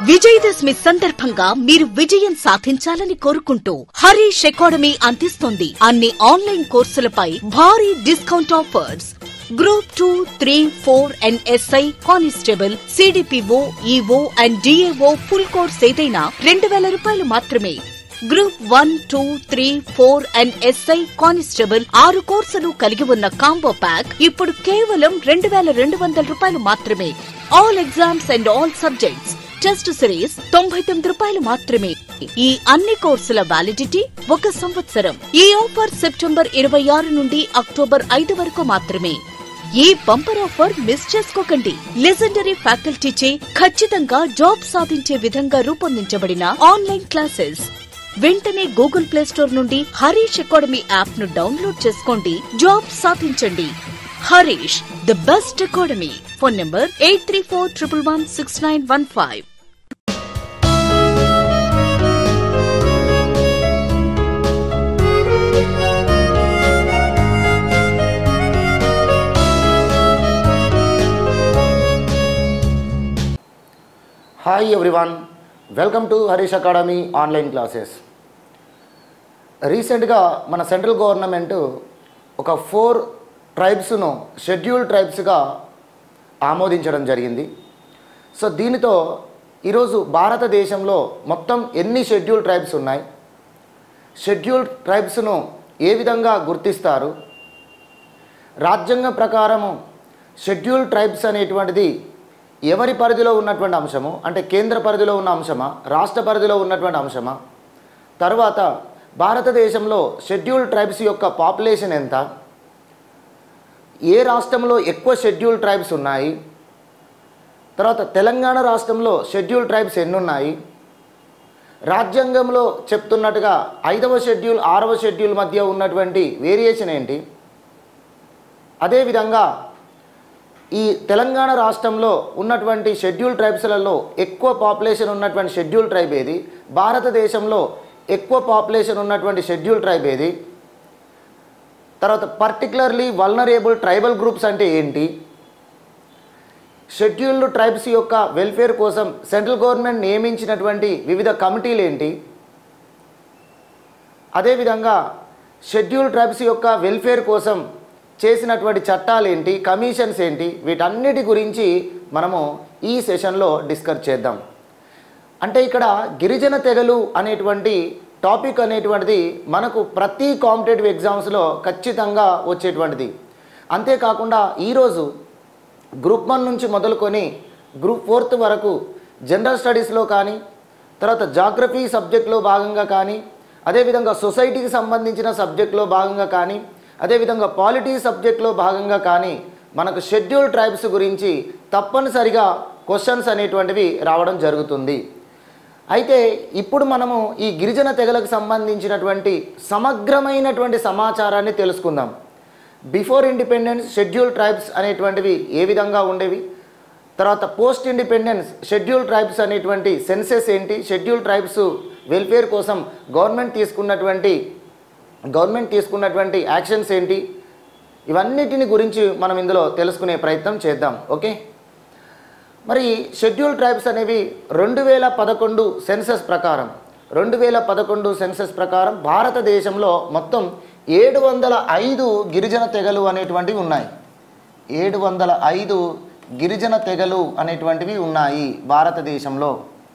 విజయదశమి సందర్భంగా మీరు విజయం సాధించాలని కోరుకుంటూ హరీష్ అకాడమీ అందిస్తుంది అన్ని ఆన్లైన్ కోర్సులపై భారీ discount offers group two three four and SI constable CDPO EO and DAO full course ఏదైనా రెండు వేల రూపాయలు మాత్రమే group one two three four and SI constable ఆరు కోర్సులు కలిగి ఉన్న కాంబో ప్యాక్ ఇప్పుడు కేవలం రెండు వేల రెండు వందల రూపాయలు మాత్రమే all exams and all subjects test series తొంభై తొమ్మిది రూపాయలు మాత్రమే ఈ అన్ని కోర్సుల వ్యాలిడిటీ ఒక సంవత్సరం ఈ ఆఫర్ సెప్టెంబర్ ఇరవై ఆరు నుండి అక్టోబర్ ఐదు వరకు మాత్రమే ఈ బంపర్ ఆఫర్ మిస్ చేసుకోకండి లెజెండరీ ఫ్యాకల్టీచే ఖచ్చితంగా జాబ్ సాధించే విధంగా రూపొందించబడిన ఆన్లైన్ క్లాసెస్ వెంటనే గూగుల్ ప్లే స్టోర్ నుండి హరీష్ అకాడమీ యాప్ ను డౌన్లోడ్ చేసుకోండి జాబ్ సాధించండి Harish the best academy phone number eight three four triple one six nine one five hi everyone welcome to Harish academy online classes రీసెంట్గా మన సెంట్రల్ గవర్నమెంట్ ఒక four ట్రైబ్స్ను schedule ట్రైబ్స్గా ఆమోదించడం జరిగింది సో దీనితో ఈరోజు భారతదేశంలో మొత్తం ఎన్ని షెడ్యూల్ ట్రైబ్స్ ఉన్నాయి షెడ్యూల్ ట్రైబ్స్ను ఏ విధంగా గుర్తిస్తారు రాజ్యాంగం ప్రకారము షెడ్యూల్ ట్రైబ్స్ అనేటువంటిది ఎవరి పరిధిలో ఉన్నటువంటి అంశము అంటే కేంద్ర పరిధిలో ఉన్న అంశమా రాష్ట్ర పరిధిలో ఉన్నటువంటి అంశమా తర్వాత భారతదేశంలో షెడ్యూల్ ట్రైబ్స్ యొక్క పాపులేషన్ ఎంత ఏ రాష్ట్రంలో ఎక్కువ షెడ్యూల్ ట్రైబ్స్ ఉన్నాయి తర్వాత తెలంగాణ రాష్ట్రంలో షెడ్యూల్ ట్రైబ్స్ ఎన్ని ఉన్నాయి రాజ్యాంగంలో చెప్తున్నట్టుగా ఐదవ షెడ్యూల్ ఆరవ షెడ్యూల్ మధ్య ఉన్నటువంటి వేరియేషన్ ఏంటి అదేవిధంగా ఈ తెలంగాణ రాష్ట్రంలో ఉన్నటువంటి షెడ్యూల్ ట్రైబ్స్లలో ఎక్కువ పాపులేషన్ ఉన్నటువంటి షెడ్యూల్ ట్రైబ్ ఏది భారతదేశంలో ఎక్కువ పాపులేషన్ ఉన్నటువంటి షెడ్యూల్ ట్రైబ్ ఏది తర్వాత పర్టికులర్లీ వల్నరేబుల్ ట్రైబల్ గ్రూప్స్ అంటే ఏంటి షెడ్యూల్డ్ ట్రైబ్స్ యొక్క వెల్ఫేర్ కోసం సెంట్రల్ గవర్నమెంట్ నియమించినటువంటి వివిధ కమిటీలు ఏంటి అదేవిధంగా షెడ్యూల్ ట్రైబ్స్ యొక్క వెల్ఫేర్ కోసం చేసినటువంటి చట్టాలు ఏంటి కమిషన్స్ ఏంటి వీటన్నిటి గురించి మనము ఈ సెషన్లో డిస్కస్ చేద్దాం అంటే ఇక్కడ గిరిజన తెగలు అనేటువంటి టాపిక్ అనేటువంటిది మనకు ప్రతి కాంపిటేటివ్ ఎగ్జామ్స్లో ఖచ్చితంగా వచ్చేటువంటిది అంతేకాకుండా ఈరోజు గ్రూప్ వన్ నుంచి మొదలుకొని గ్రూప్ ఫోర్త్ వరకు జనరల్ స్టడీస్లో కానీ తర్వాత జాగ్రఫీ సబ్జెక్ట్లో భాగంగా కానీ అదేవిధంగా సొసైటీకి సంబంధించిన సబ్జెక్ట్లో భాగంగా కానీ అదేవిధంగా పాలిటీ సబ్జెక్ట్లో భాగంగా కానీ మనకు షెడ్యూల్ ట్రైబ్స్ గురించి తప్పనిసరిగా క్వశ్చన్స్ అనేటువంటివి రావడం జరుగుతుంది అయితే ఇప్పుడు మనము ఈ గిరిజన తెగలకు సంబంధించినటువంటి సమగ్రమైనటువంటి సమాచారాన్ని తెలుసుకుందాం బిఫోర్ ఇండిపెండెన్స్ షెడ్యూల్ ట్రైబ్స్ అనేటువంటివి ఏ విధంగా ఉండేవి తర్వాత పోస్ట్ ఇండిపెండెన్స్ షెడ్యూల్ ట్రైబ్స్ అనేటువంటి సెన్సెస్ ఏంటి షెడ్యూల్ ట్రైబ్స్ వెల్ఫేర్ కోసం గవర్నమెంట్ తీసుకున్నటువంటి గవర్నమెంట్ తీసుకున్నటువంటి యాక్షన్స్ ఏంటి ఇవన్నిటిని గురించి మనం ఇందులో తెలుసుకునే ప్రయత్నం చేద్దాం ఓకే మరి షెడ్యూల్ ట్రైబ్స్ అనేవి రెండు వేల పదకొండు సెన్సస్ ప్రకారం రెండు వేల పదకొండు సెన్సస్ ప్రకారం భారతదేశంలో మొత్తం ఏడు వందల ఐదు గిరిజన తెగలు అనేటువంటివి ఉన్నాయి ఏడు వందల ఐదు గిరిజన తెగలు అనేటువంటివి ఉన్నాయి భారతదేశంలో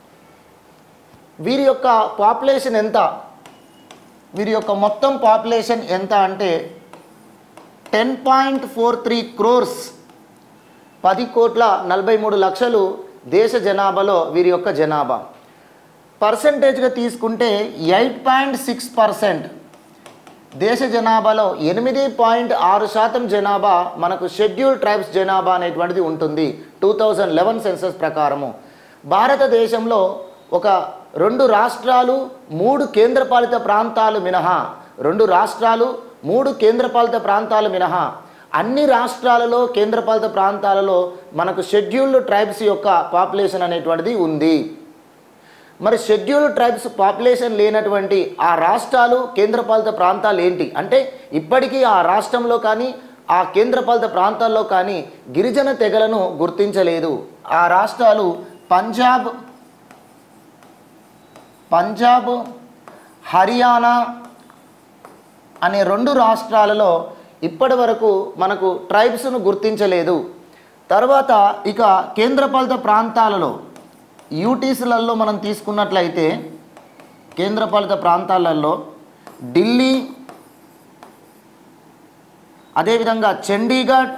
వీరి యొక్క పాపులేషన్ ఎంత వీరి యొక్క మొత్తం పాపులేషన్ ఎంత అంటే ten point four three crores పది కోట్ల నలభై మూడు లక్షలు దేశ జనాభాలో వీరి యొక్క జనాభా పర్సంటేజ్గా తీసుకుంటే ఎయిట్ పాయింట్ సిక్స్ పర్సెంట్ దేశ జనాభాలో ఎనిమిది పాయింట్ ఆరు శాతం జనాభా మనకు షెడ్యూల్ ట్రైబ్స్ జనాభా అనేటువంటిది ఉంటుంది టూ థౌజండ్ లెవెన్ సెన్సస్ ప్రకారము భారతదేశంలో ఒక రెండు రాష్ట్రాలు మూడు కేంద్రపాలిత ప్రాంతాలు మినహా రెండు రాష్ట్రాలు మూడు కేంద్రపాలిత ప్రాంతాలు మినహా అన్ని రాష్ట్రాలలో కేంద్రపాలిత ప్రాంతాలలో మనకు షెడ్యూల్డ్ ట్రైబ్స్ యొక్క పాపులేషన్ అనేటువంటిది ఉంది మరి షెడ్యూల్డ్ ట్రైబ్స్ పాపులేషన్ లేనటువంటి ఆ రాష్ట్రాలు కేంద్రపాలిత ప్రాంతాలు ఏంటి అంటే ఇప్పటికీ ఆ రాష్ట్రంలో కానీ ఆ కేంద్రపాలిత ప్రాంతాల్లో కానీ గిరిజన తెగలను గుర్తించలేదు ఆ రాష్ట్రాలు పంజాబ్ పంజాబ్ హర్యానా అనే రెండు రాష్ట్రాలలో ఇప్పటి వరకు మనకు ట్రైబ్స్ను గుర్తించలేదు తర్వాత ఇక కేంద్రపాలిత ప్రాంతాలలో యూటీస్లలో మనం తీసుకున్నట్లయితే కేంద్రపాలిత ప్రాంతాలలో ఢిల్లీ అదేవిధంగా చండీగఢ్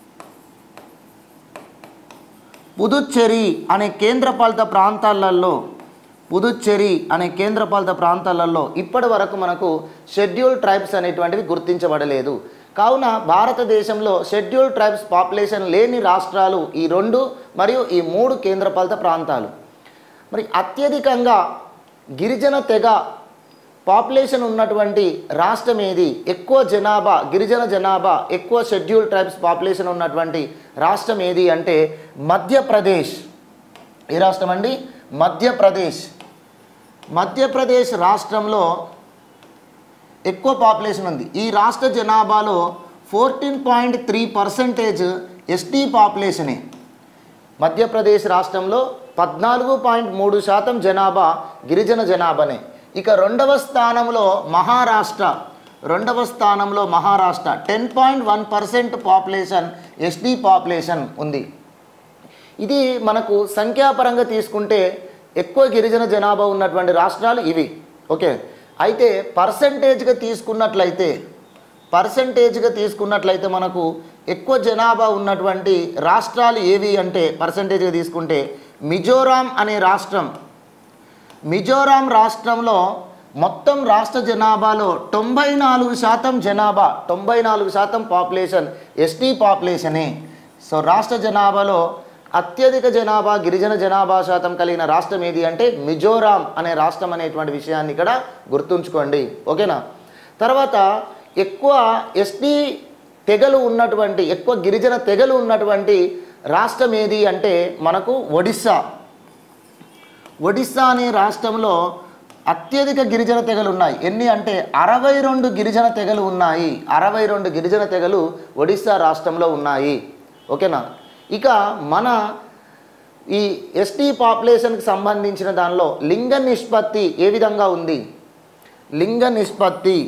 పుదుచ్చేరి అనే కేంద్రపాలిత ప్రాంతాలలో పుదుచ్చేరి అనే కేంద్రపాలిత ప్రాంతాలలో ఇప్పటి వరకు మనకు షెడ్యూల్ ట్రైబ్స్ అనేటువంటివి గుర్తించబడలేదు కావున భారతదేశంలో షెడ్యూల్ ట్రైబ్స్ పాపులేషన్ లేని రాష్ట్రాలు ఈ రెండు మరియు ఈ మూడు కేంద్రపాలిత ప్రాంతాలు మరి అత్యధికంగా గిరిజన తెగ పాపులేషన్ ఉన్నటువంటి రాష్ట్రం ఏది ఎక్కువ జనాభా గిరిజన జనాభా ఎక్కువ షెడ్యూల్ ట్రైబ్స్ పాపులేషన్ ఉన్నటువంటి రాష్ట్రం ఏది అంటే మధ్యప్రదేశ్ ఏ రాష్ట్రం అండి మధ్యప్రదేశ్ మధ్యప్రదేశ్ రాష్ట్రంలో ఎక్కువ పాపులేషన్ ఉంది ఈ రాష్ట్ర జనాభాలో fourteen point three percentage ST పాపులేషనే మధ్యప్రదేశ్ రాష్ట్రంలో పద్నాలుగు పాయింట్ మూడు శాతం జనాభా గిరిజన జనాభానే ఇక రెండవ స్థానంలో మహారాష్ట్ర రెండవ స్థానంలో Maharashtra ten point one percent population ST population ఉంది ఇది మనకు సంఖ్యాపరంగా తీసుకుంటే ఎక్కువ గిరిజన జనాభా ఉన్నటువంటి రాష్ట్రాలు ఇవి ఓకే అయితే పర్సంటేజ్గా తీసుకున్నట్లయితే పర్సంటేజ్గా తీసుకున్నట్లయితే మనకు ఎక్కువ జనాభా ఉన్నటువంటి రాష్ట్రాలు ఏవి అంటే పర్సంటేజ్గా తీసుకుంటే మిజోరాం అనే రాష్ట్రం మిజోరాం రాష్ట్రంలో మొత్తం రాష్ట్ర జనాభాలో తొంభై నాలుగు శాతం జనాభా తొంభై నాలుగు శాతం పాపులేషన్ ఎస్టీ పాపులేషనే సో రాష్ట్ర జనాభాలో అత్యధిక జనాభా గిరిజన జనాభా శాతం కలిగిన రాష్ట్రం ఏది అంటే మిజోరాం అనే రాష్ట్రం అనేటువంటి విషయాన్ని ఇక్కడ గుర్తుంచుకోండి ఓకేనా తర్వాత ఎక్కువ ఎస్టీ తెగలు ఉన్నటువంటి ఎక్కువ గిరిజన తెగలు ఉన్నటువంటి రాష్ట్రం ఏది అంటే మనకు ఒడిస్సా ఒడిస్సా అనే రాష్ట్రంలో అత్యధిక గిరిజన తెగలు ఉన్నాయి ఎన్ని అంటే అరవై రెండు గిరిజన తెగలు ఉన్నాయి అరవై రెండు గిరిజన తెగలు ఒడిస్సా రాష్ట్రంలో ఉన్నాయి ఓకేనా ఇక మన ఈ ఎస్టీ పాపులేషన్కి సంబంధించిన దానిలో లింగ నిష్పత్తి ఏ విధంగా ఉంది లింగ నిష్పత్తి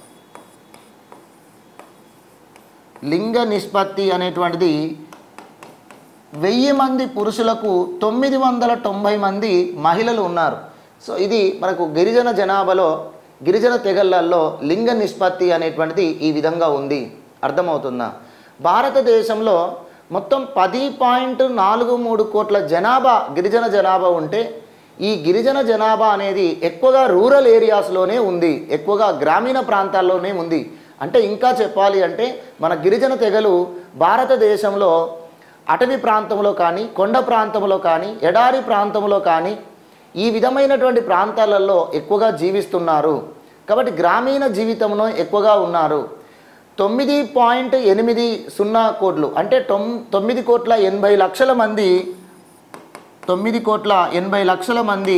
లింగ నిష్పత్తి అనేటువంటిది వెయ్యి మంది పురుషులకు తొమ్మిది వందల తొంభై మంది మహిళలు ఉన్నారు సో ఇది మనకు గిరిజన జనాభాలో గిరిజన తెగళ్ళల్లో లింగ నిష్పత్తి అనేటువంటిది ఈ విధంగా ఉంది అర్థమవుతుందా భారతదేశంలో మొత్తం పది పాయింట్ నాలుగు మూడు కోట్ల జనాభా గిరిజన జనాభా ఉంటే ఈ గిరిజన జనాభా అనేది ఎక్కువగా రూరల్ ఏరియాస్లోనే ఉంది ఎక్కువగా గ్రామీణ ప్రాంతాల్లోనే ఉంది అంటే ఇంకా చెప్పాలి అంటే మన గిరిజన తెగలు భారతదేశంలో అటవీ ప్రాంతంలో కానీ కొండ ప్రాంతంలో కానీ ఎడారి ప్రాంతంలో కానీ ఈ విధమైనటువంటి ప్రాంతాలలో ఎక్కువగా జీవిస్తున్నారు కాబట్టి గ్రామీణ జీవితంలో ఎక్కువగా ఉన్నారు తొమ్మిది పాయింట్ ఎనిమిది సున్నా కోట్లు అంటే తొమ్ తొమ్మిది కోట్ల ఎనభై లక్షల మంది తొమ్మిది కోట్ల ఎనభై లక్షల మంది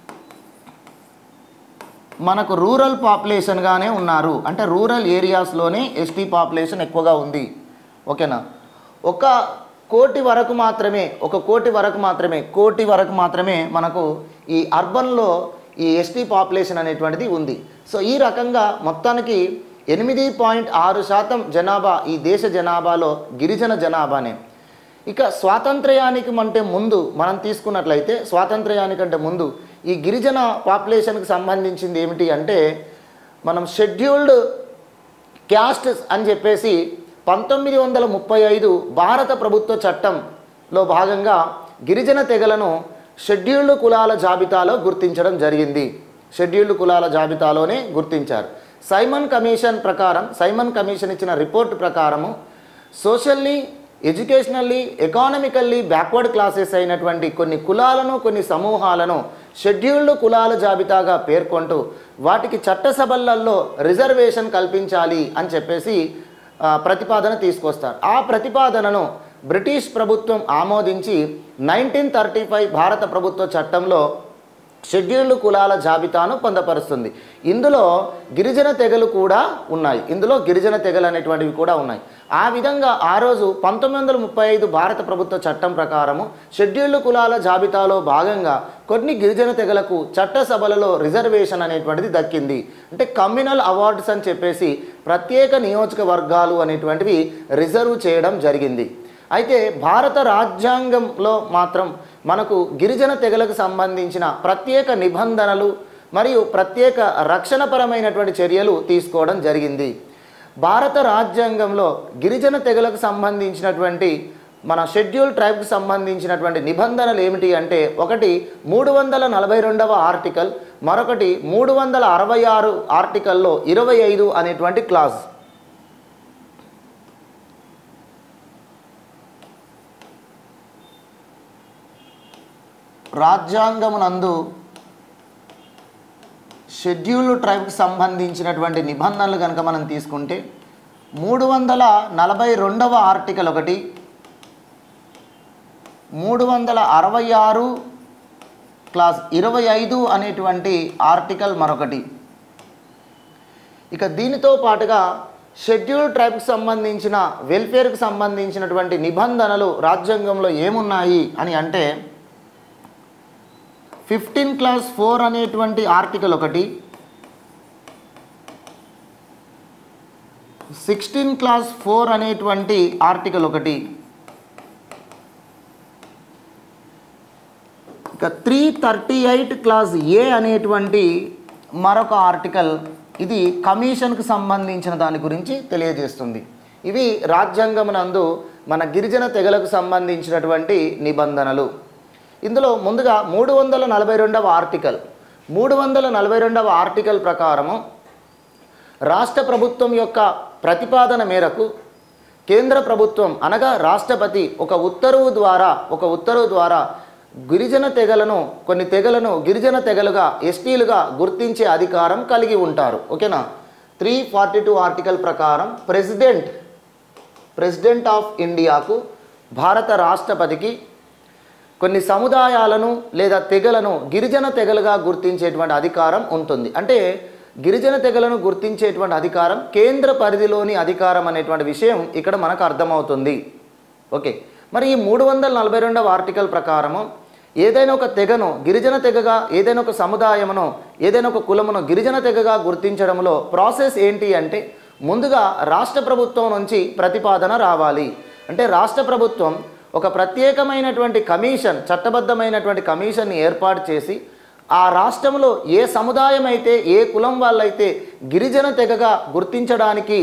మనకు రూరల్ పాపులేషన్గానే ఉన్నారు అంటే రూరల్ ఏరియాస్లోనే ఎస్టీ పాపులేషన్ ఎక్కువగా ఉంది ఓకేనా ఒక కోటి వరకు మాత్రమే ఒక కోటి వరకు మాత్రమే కోటి వరకు మాత్రమే మనకు ఈ అర్బన్లో ఈ ఎస్టీ పాపులేషన్ అనేటువంటిది ఉంది సో ఈ రకంగా మొత్తానికి ఎనిమిది పాయింట్ ఆరు శాతం జనాభా ఈ దేశ జనాభాలో గిరిజన జనాభానే ఇక స్వాతంత్ర్యానికి అంటే ముందు మనం తీసుకున్నట్లయితే స్వాతంత్ర్యానికంటే ముందు ఈ గిరిజన పాపులేషన్కి సంబంధించింది ఏమిటి అంటే మనం షెడ్యూల్డ్ క్యాస్ట్ అని చెప్పేసి పంతొమ్మిది వందల ముప్పై ఐదు భారత ప్రభుత్వ చట్టంలో భాగంగా గిరిజన తెగలను షెడ్యూల్డ్ కులాల జాబితాలో గుర్తించడం జరిగింది షెడ్యూల్డ్ కులాల జాబితాలోనే గుర్తించారు సైమన్ కమిషన్ ప్రకారం సైమన్ కమిషన్ ఇచ్చిన రిపోర్ట్ ప్రకారము socially educationally economically backward classes అయినటువంటి కొన్ని కులాలను కొన్ని సమూహాలను షెడ్యూల్డ్ కులాల జాబితాగా పేర్కొంటూ వాటికి చట్టసభలలో రిజర్వేషన్ కల్పించాలి అని చెప్పేసి ఆ, ప్రతిపాదన తీసుకొస్తారు ఆ ప్రతిపాదనను బ్రిటిష్ ప్రభుత్వం ఆమోదించి నైన్టీన్ థర్టీ ఫైవ్ భారత ప్రభుత్వ చట్టంలో షెడ్యూల్డ్ కులాల జాబితాను పొందపరుస్తుంది ఇందులో గిరిజన తెగలు కూడా ఉన్నాయి ఇందులో గిరిజన తెగలు అనేటువంటివి కూడా ఉన్నాయి ఆ విధంగా ఆ రోజు పంతొమ్మిది వందల ముప్పై ఐదు భారత ప్రభుత్వ చట్టం ప్రకారము షెడ్యూల్డ్ కులాల జాబితాలో భాగంగా కొన్ని గిరిజన తెగలకు చట్టసభలలో రిజర్వేషన్ అనేటువంటిది దక్కింది అంటే కమ్యూనల్ అవార్డ్స్ అని చెప్పేసి ప్రత్యేక నియోజకవర్గాలు అనేటువంటివి రిజర్వ్ చేయడం జరిగింది అయితే భారత రాజ్యాంగంలో మాత్రం మనకు గిరిజన తెగలకు సంబంధించిన ప్రత్యేక నిబంధనలు మరియు ప్రత్యేక రక్షణపరమైనటువంటి చర్యలు తీసుకోవడం జరిగింది భారత రాజ్యాంగంలో గిరిజన తెగలకు సంబంధించినటువంటి మన షెడ్యూల్ ట్రైబ్కి సంబంధించినటువంటి నిబంధనలు ఏమిటి అంటే ఒకటి మూడు వందల నలభై రెండవ ఆర్టికల్ మరొకటి మూడు వందల అరవై ఆరు ఆర్టికల్లో ఇరవై ఐదు అనేటువంటి క్లాజ్ రాజ్యాంగమునందు షెడ్యూల్డ్ ట్రైబ్కి సంబంధించినటువంటి నిబంధనలు కనుక మనం తీసుకుంటే మూడు వందల నలభై రెండవ ఆర్టికల్ ఒకటి మూడు వందల అరవై ఆరు క్లాస్ ఇరవై ఐదు అనేటువంటి ఆర్టికల్ మరొకటి ఇక దీనితో పాటుగా షెడ్యూల్ ట్రైబ్కి సంబంధించిన వెల్ఫేర్కి సంబంధించినటువంటి నిబంధనలు రాజ్యాంగంలో ఏమున్నాయి అని అంటే ఫిఫ్టీన్ క్లాస్ ఫోర్ అనేటువంటి ఆర్టికల్ ఒకటి సిక్స్టీన్ క్లాస్ ఫోర్ అనేటువంటి ఆర్టికల్ ఒకటి ఇక three thirty eight clause A అనేటువంటి మరొక ఆర్టికల్ ఇది కమిషన్కు సంబంధించిన దాని గురించి తెలియజేస్తుంది ఇవి రాజ్యాంగమునందు మన గిరిజన తెగలకు సంబంధించినటువంటి నిబంధనలు ఇందులో ముందుగా మూడు వందల నలభై రెండవ ఆర్టికల్ మూడు వందల నలభై రెండవ ఆర్టికల్ ప్రకారము రాష్ట్ర ప్రభుత్వం యొక్క ప్రతిపాదన మేరకు కేంద్ర ప్రభుత్వం అనగా రాష్ట్రపతి ఒక ఉత్తర్వు ద్వారా ఒక ఉత్తర్వు ద్వారా గిరిజన తెగలను కొన్ని తెగలను గిరిజన తెగలుగా ఎస్టీలుగా గుర్తించే అధికారం కలిగి ఉంటారు ఓకేనా త్రీ ఫార్టీ టూ ఆర్టికల్ ప్రకారం ప్రెసిడెంట్ ప్రెసిడెంట్ ఆఫ్ ఇండియాకు భారత రాష్ట్రపతికి కొన్ని సముదాయాలను లేదా తెగలను గిరిజన తెగలుగా గుర్తించేటువంటి అధికారం ఉంటుంది అంటే గిరిజన తెగలను గుర్తించేటువంటి అధికారం కేంద్ర పరిధిలోని అధికారం అనేటువంటి విషయం ఇక్కడ మనకు అర్థమవుతుంది ఓకే మరి ఈ మూడు వందల నలభై రెండవ ఆర్టికల్ ప్రకారము ఏదైనా ఒక తెగను గిరిజన తెగగా ఏదైనా ఒక సముదాయమును ఏదైనా ఒక కులమును గిరిజన తెగగా గుర్తించడంలో ప్రాసెస్ ఏంటి అంటే ముందుగా రాష్ట్ర ప్రభుత్వం నుంచి ప్రతిపాదన రావాలి అంటే రాష్ట్ర ప్రభుత్వం ఒక ప్రత్యేకమైనటువంటి కమిషన్ చట్టబద్ధమైనటువంటి కమిషన్ని ఏర్పాటు చేసి ఆ రాష్ట్రంలో ఏ సముదాయం అయితే ఏ కులం వాళ్ళైతే గిరిజన తెగగా గుర్తించడానికి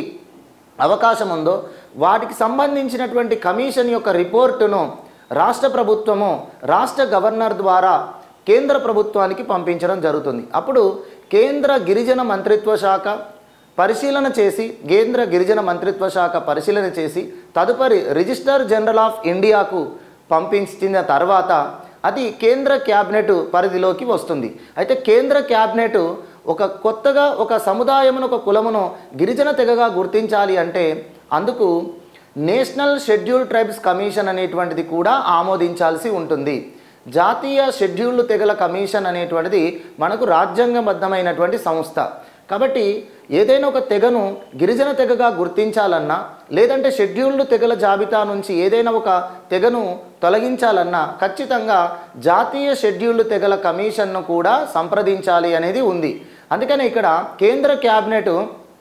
అవకాశం ఉందో వాటికి సంబంధించినటువంటి కమిషన్ యొక్క రిపోర్టును రాష్ట్ర ప్రభుత్వము రాష్ట్ర గవర్నర్ ద్వారా కేంద్ర ప్రభుత్వానికి పంపించడం జరుగుతుంది అప్పుడు కేంద్ర గిరిజన మంత్రిత్వ శాఖ పరిశీలన చేసి కేంద్ర గిరిజన మంత్రిత్వ శాఖ పరిశీలన చేసి తదుపరి రిజిస్టర్ జనరల్ ఆఫ్ ఇండియాకు పంపించిన తర్వాత అది కేంద్ర క్యాబినెట్ పరిధిలోకి వస్తుంది అయితే కేంద్ర క్యాబినెట్ ఒక కొత్తగా ఒక సముదాయమును ఒక కులమును గిరిజన తెగగా గుర్తించాలి అంటే అందుకు నేషనల్ షెడ్యూల్ ట్రైబ్స్ కమిషన్ అనేటువంటిది కూడా ఆమోదించాల్సి ఉంటుంది జాతీయ షెడ్యూల్డ్ తెగల కమిషన్ అనేటువంటిది మనకు రాజ్యాంగబద్ధమైనటువంటి సంస్థ కాబట్టి ఏదైనా ఒక తెగను గిరిజన తెగగా గుర్తించాలన్నా లేదంటే షెడ్యూల్డ్ తెగల జాబితా నుంచి ఏదైనా ఒక తెగను తొలగించాలన్నా ఖచ్చితంగా జాతీయ షెడ్యూల్డ్ తెగల కమిషన్ను కూడా సంప్రదించాలి అనేది ఉంది అందుకని ఇక్కడ కేంద్ర క్యాబినెట్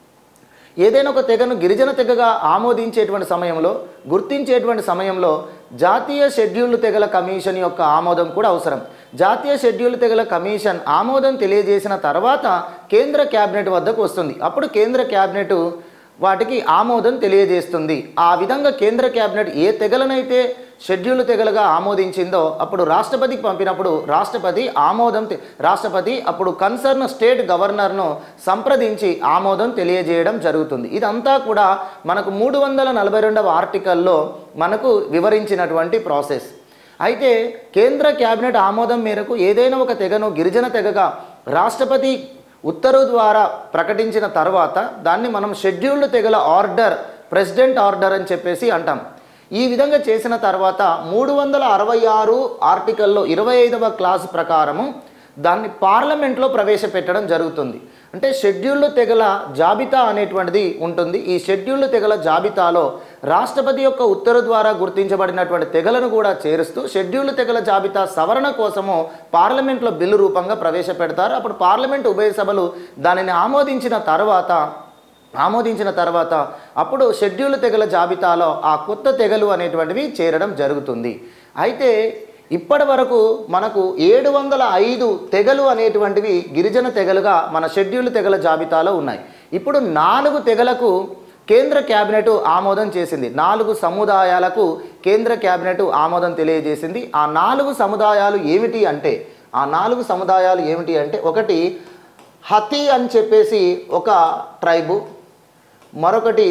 ఏదైనా ఒక తెగను గిరిజన తెగగా ఆమోదించేటువంటి సమయంలో గుర్తించేటువంటి సమయంలో జాతీయ షెడ్యూల్డ్ తెగల కమిషన్ యొక్క ఆమోదం కూడా అవసరం జాతీయ షెడ్యూల్డ్ తెగల కమిషన్ ఆమోదం తెలియజేసిన తర్వాత కేంద్ర క్యాబినెట్ వద్దకు వస్తుంది అప్పుడు కేంద్ర క్యాబినెట్ వాటికి ఆమోదం తెలియజేస్తుంది ఆ విధంగా కేంద్ర క్యాబినెట్ ఏ తెగలనైతే షెడ్యూల్ తెగలుగా ఆమోదించిందో అప్పుడు రాష్ట్రపతికి పంపినప్పుడు రాష్ట్రపతి ఆమోదం తె- రాష్ట్రపతి అప్పుడు కన్సర్న్ స్టేట్ గవర్నర్ను సంప్రదించి ఆమోదం తెలియజేయడం జరుగుతుంది ఇదంతా కూడా మనకు మూడు వందల నలభై రెండవ ఆర్టికల్లో మనకు వివరించినటువంటి ప్రాసెస్ అయితే కేంద్ర క్యాబినెట్ ఆమోదం మేరకు ఏదైనా ఒక తెగను గిరిజన తెగగా రాష్ట్రపతి ఉత్తర్వు ద్వారా ప్రకటించిన తర్వాత దాన్ని మనం షెడ్యూల్డ్ తెగల ఆర్డర్ ప్రెసిడెంట్ ఆర్డర్ అని చెప్పేసి అంటాం ఈ విధంగా చేసిన తర్వాత మూడు వందల అరవై ఆరు ఆర్టికల్లో ఇరవై ఐదవ క్లాస్ ప్రకారము దాన్ని పార్లమెంట్లో ప్రవేశపెట్టడం జరుగుతుంది అంటే షెడ్యూల్డ్ తెగల జాబితా అనేటువంటిది ఉంటుంది ఈ షెడ్యూల్డ్ తెగల జాబితాలో రాష్ట్రపతి యొక్క ఉత్తర్వు ద్వారా గుర్తించబడినటువంటి తెగలను కూడా చేరుస్తూ షెడ్యూల్డ్ తెగల జాబితా సవరణ కోసము పార్లమెంట్లో బిల్లు రూపంగా ప్రవేశపెడతారు అప్పుడు పార్లమెంట్ ఉభయ సభలు దానిని ఆమోదించిన తర్వాత ఆమోదించిన తర్వాత అప్పుడు షెడ్యూల్ తెగల జాబితాలో ఆ కొత్త తెగలు అనేటువంటివి చేరడం జరుగుతుంది అయితే ఇప్పటి వరకు మనకు ఏడు వందల ఐదు తెగలు అనేటువంటివి గిరిజన తెగలుగా మన షెడ్యూల్ తెగల జాబితాలో ఉన్నాయి ఇప్పుడు నాలుగు తెగలకు కేంద్ర క్యాబినెట్ ఆమోదం చేసింది నాలుగు సముదాయాలకు కేంద్ర క్యాబినెట్ ఆమోదం తెలియజేసింది ఆ నాలుగు సముదాయాలు ఏమిటి అంటే ఆ నాలుగు సముదాయాలు ఏమిటి అంటే ఒకటి హతి అని చెప్పేసి ఒక ట్రైబు మరొకటి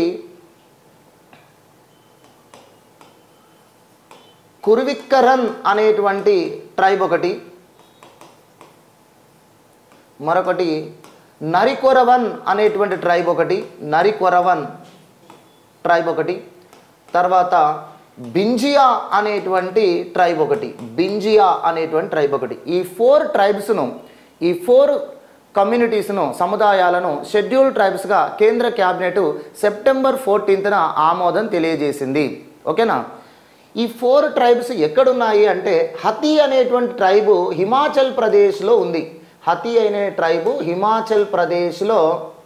కుర్విక్కరన్ అనేటువంటి ట్రైబ్ ఒకటి మరొకటి నరికొరవన్ అనేటువంటి ట్రైబ్ ఒకటి నరికొరవన్ ట్రైబ్ ఒకటి తర్వాత బింజియా అనేటువంటి ట్రైబ్ ఒకటి బింజియా అనేటువంటి ట్రైబ్ ఒకటి ఈ ఫోర్ ట్రైబ్స్ను ఈ ఫోర్ కమ్యూనిటీస్ను సముదాయాలను షెడ్యూల్ ట్రైబ్స్గా కేంద్ర క్యాబినెట్ సెప్టెంబర్ ఫోర్టీన్త్న ఆమోదం తెలియజేసింది ఓకేనా ఈ ఫోర్ ట్రైబ్స్ ఎక్కడున్నాయి అంటే హతి అనేటువంటి ట్రైబు హిమాచల్ ప్రదేశ్లో ఉంది హతి అనే ట్రైబు హిమాచల్ ప్రదేశ్లో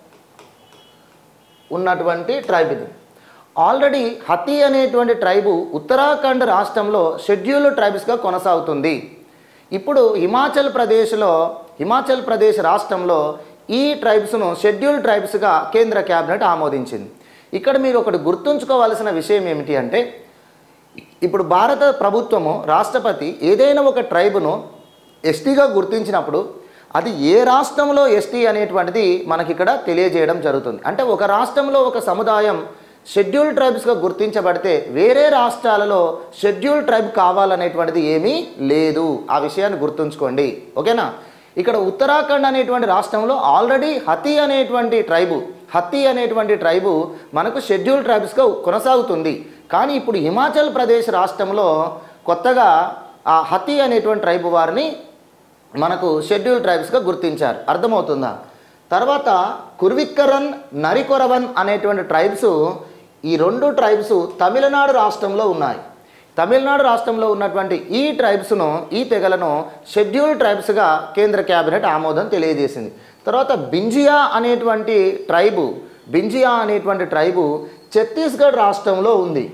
ఉన్నటువంటి ట్రైబ్ ఇది ఆల్రెడీ హతి అనేటువంటి ట్రైబు ఉత్తరాఖండ్ రాష్ట్రంలో షెడ్యూల్డ్ ట్రైబ్స్గా కొనసాగుతుంది ఇప్పుడు హిమాచల్ ప్రదేశ్లో హిమాచల్ ప్రదేశ్ రాష్ట్రంలో ఈ ట్రైబ్స్ను షెడ్యూల్ ట్రైబ్స్గా కేంద్ర క్యాబినెట్ ఆమోదించింది ఇక్కడ మీరు ఒకటి గుర్తుంచుకోవాల్సిన విషయం ఏమిటి అంటే ఇప్పుడు భారత ప్రభుత్వము రాష్ట్రపతి ఏదైనా ఒక ట్రైబును ఎస్టీగా గుర్తించినప్పుడు అది ఏ రాష్ట్రంలో ఎస్టీ అనేటువంటిది మనకి ఇక్కడ తెలియజేయడం జరుగుతుంది అంటే ఒక రాష్ట్రంలో ఒక సముదాయం షెడ్యూల్ ట్రైబ్స్గా గుర్తించబడితే వేరే రాష్ట్రాలలో షెడ్యూల్ ట్రైబ్ కావాలనేటువంటిది ఏమీ లేదు ఆ విషయాన్ని గుర్తుంచుకోండి ఓకేనా ఇక్కడ ఉత్తరాఖండ్ అనేటువంటి రాష్ట్రంలో ఆల్రెడీ హతి అనేటువంటి ట్రైబు హతి అనేటువంటి ట్రైబు మనకు షెడ్యూల్ ట్రైబ్స్గా కొనసాగుతుంది కానీ ఇప్పుడు హిమాచల్ ప్రదేశ్ రాష్ట్రంలో కొత్తగా ఆ హతి అనేటువంటి ట్రైబు వారిని మనకు షెడ్యూల్ ట్రైబ్స్గా గుర్తించారు అర్థమవుతుందా తర్వాత కుర్విక్కరన్ నరికొరవన్ అనేటువంటి ట్రైబ్స్ ఈ రెండు ట్రైబ్స్ తమిళనాడు రాష్ట్రంలో ఉన్నాయి తమిళనాడు రాష్ట్రంలో ఉన్నటువంటి ఈ ట్రైబ్స్ను ఈ తెగలను షెడ్యూల్ ట్రైబ్స్గా కేంద్ర క్యాబినెట్ ఆమోదం తెలియజేసింది తర్వాత బింజియా అనేటువంటి ట్రైబు బింజియా అనేటువంటి ట్రైబు ఛత్తీస్గఢ్ రాష్ట్రంలో ఉంది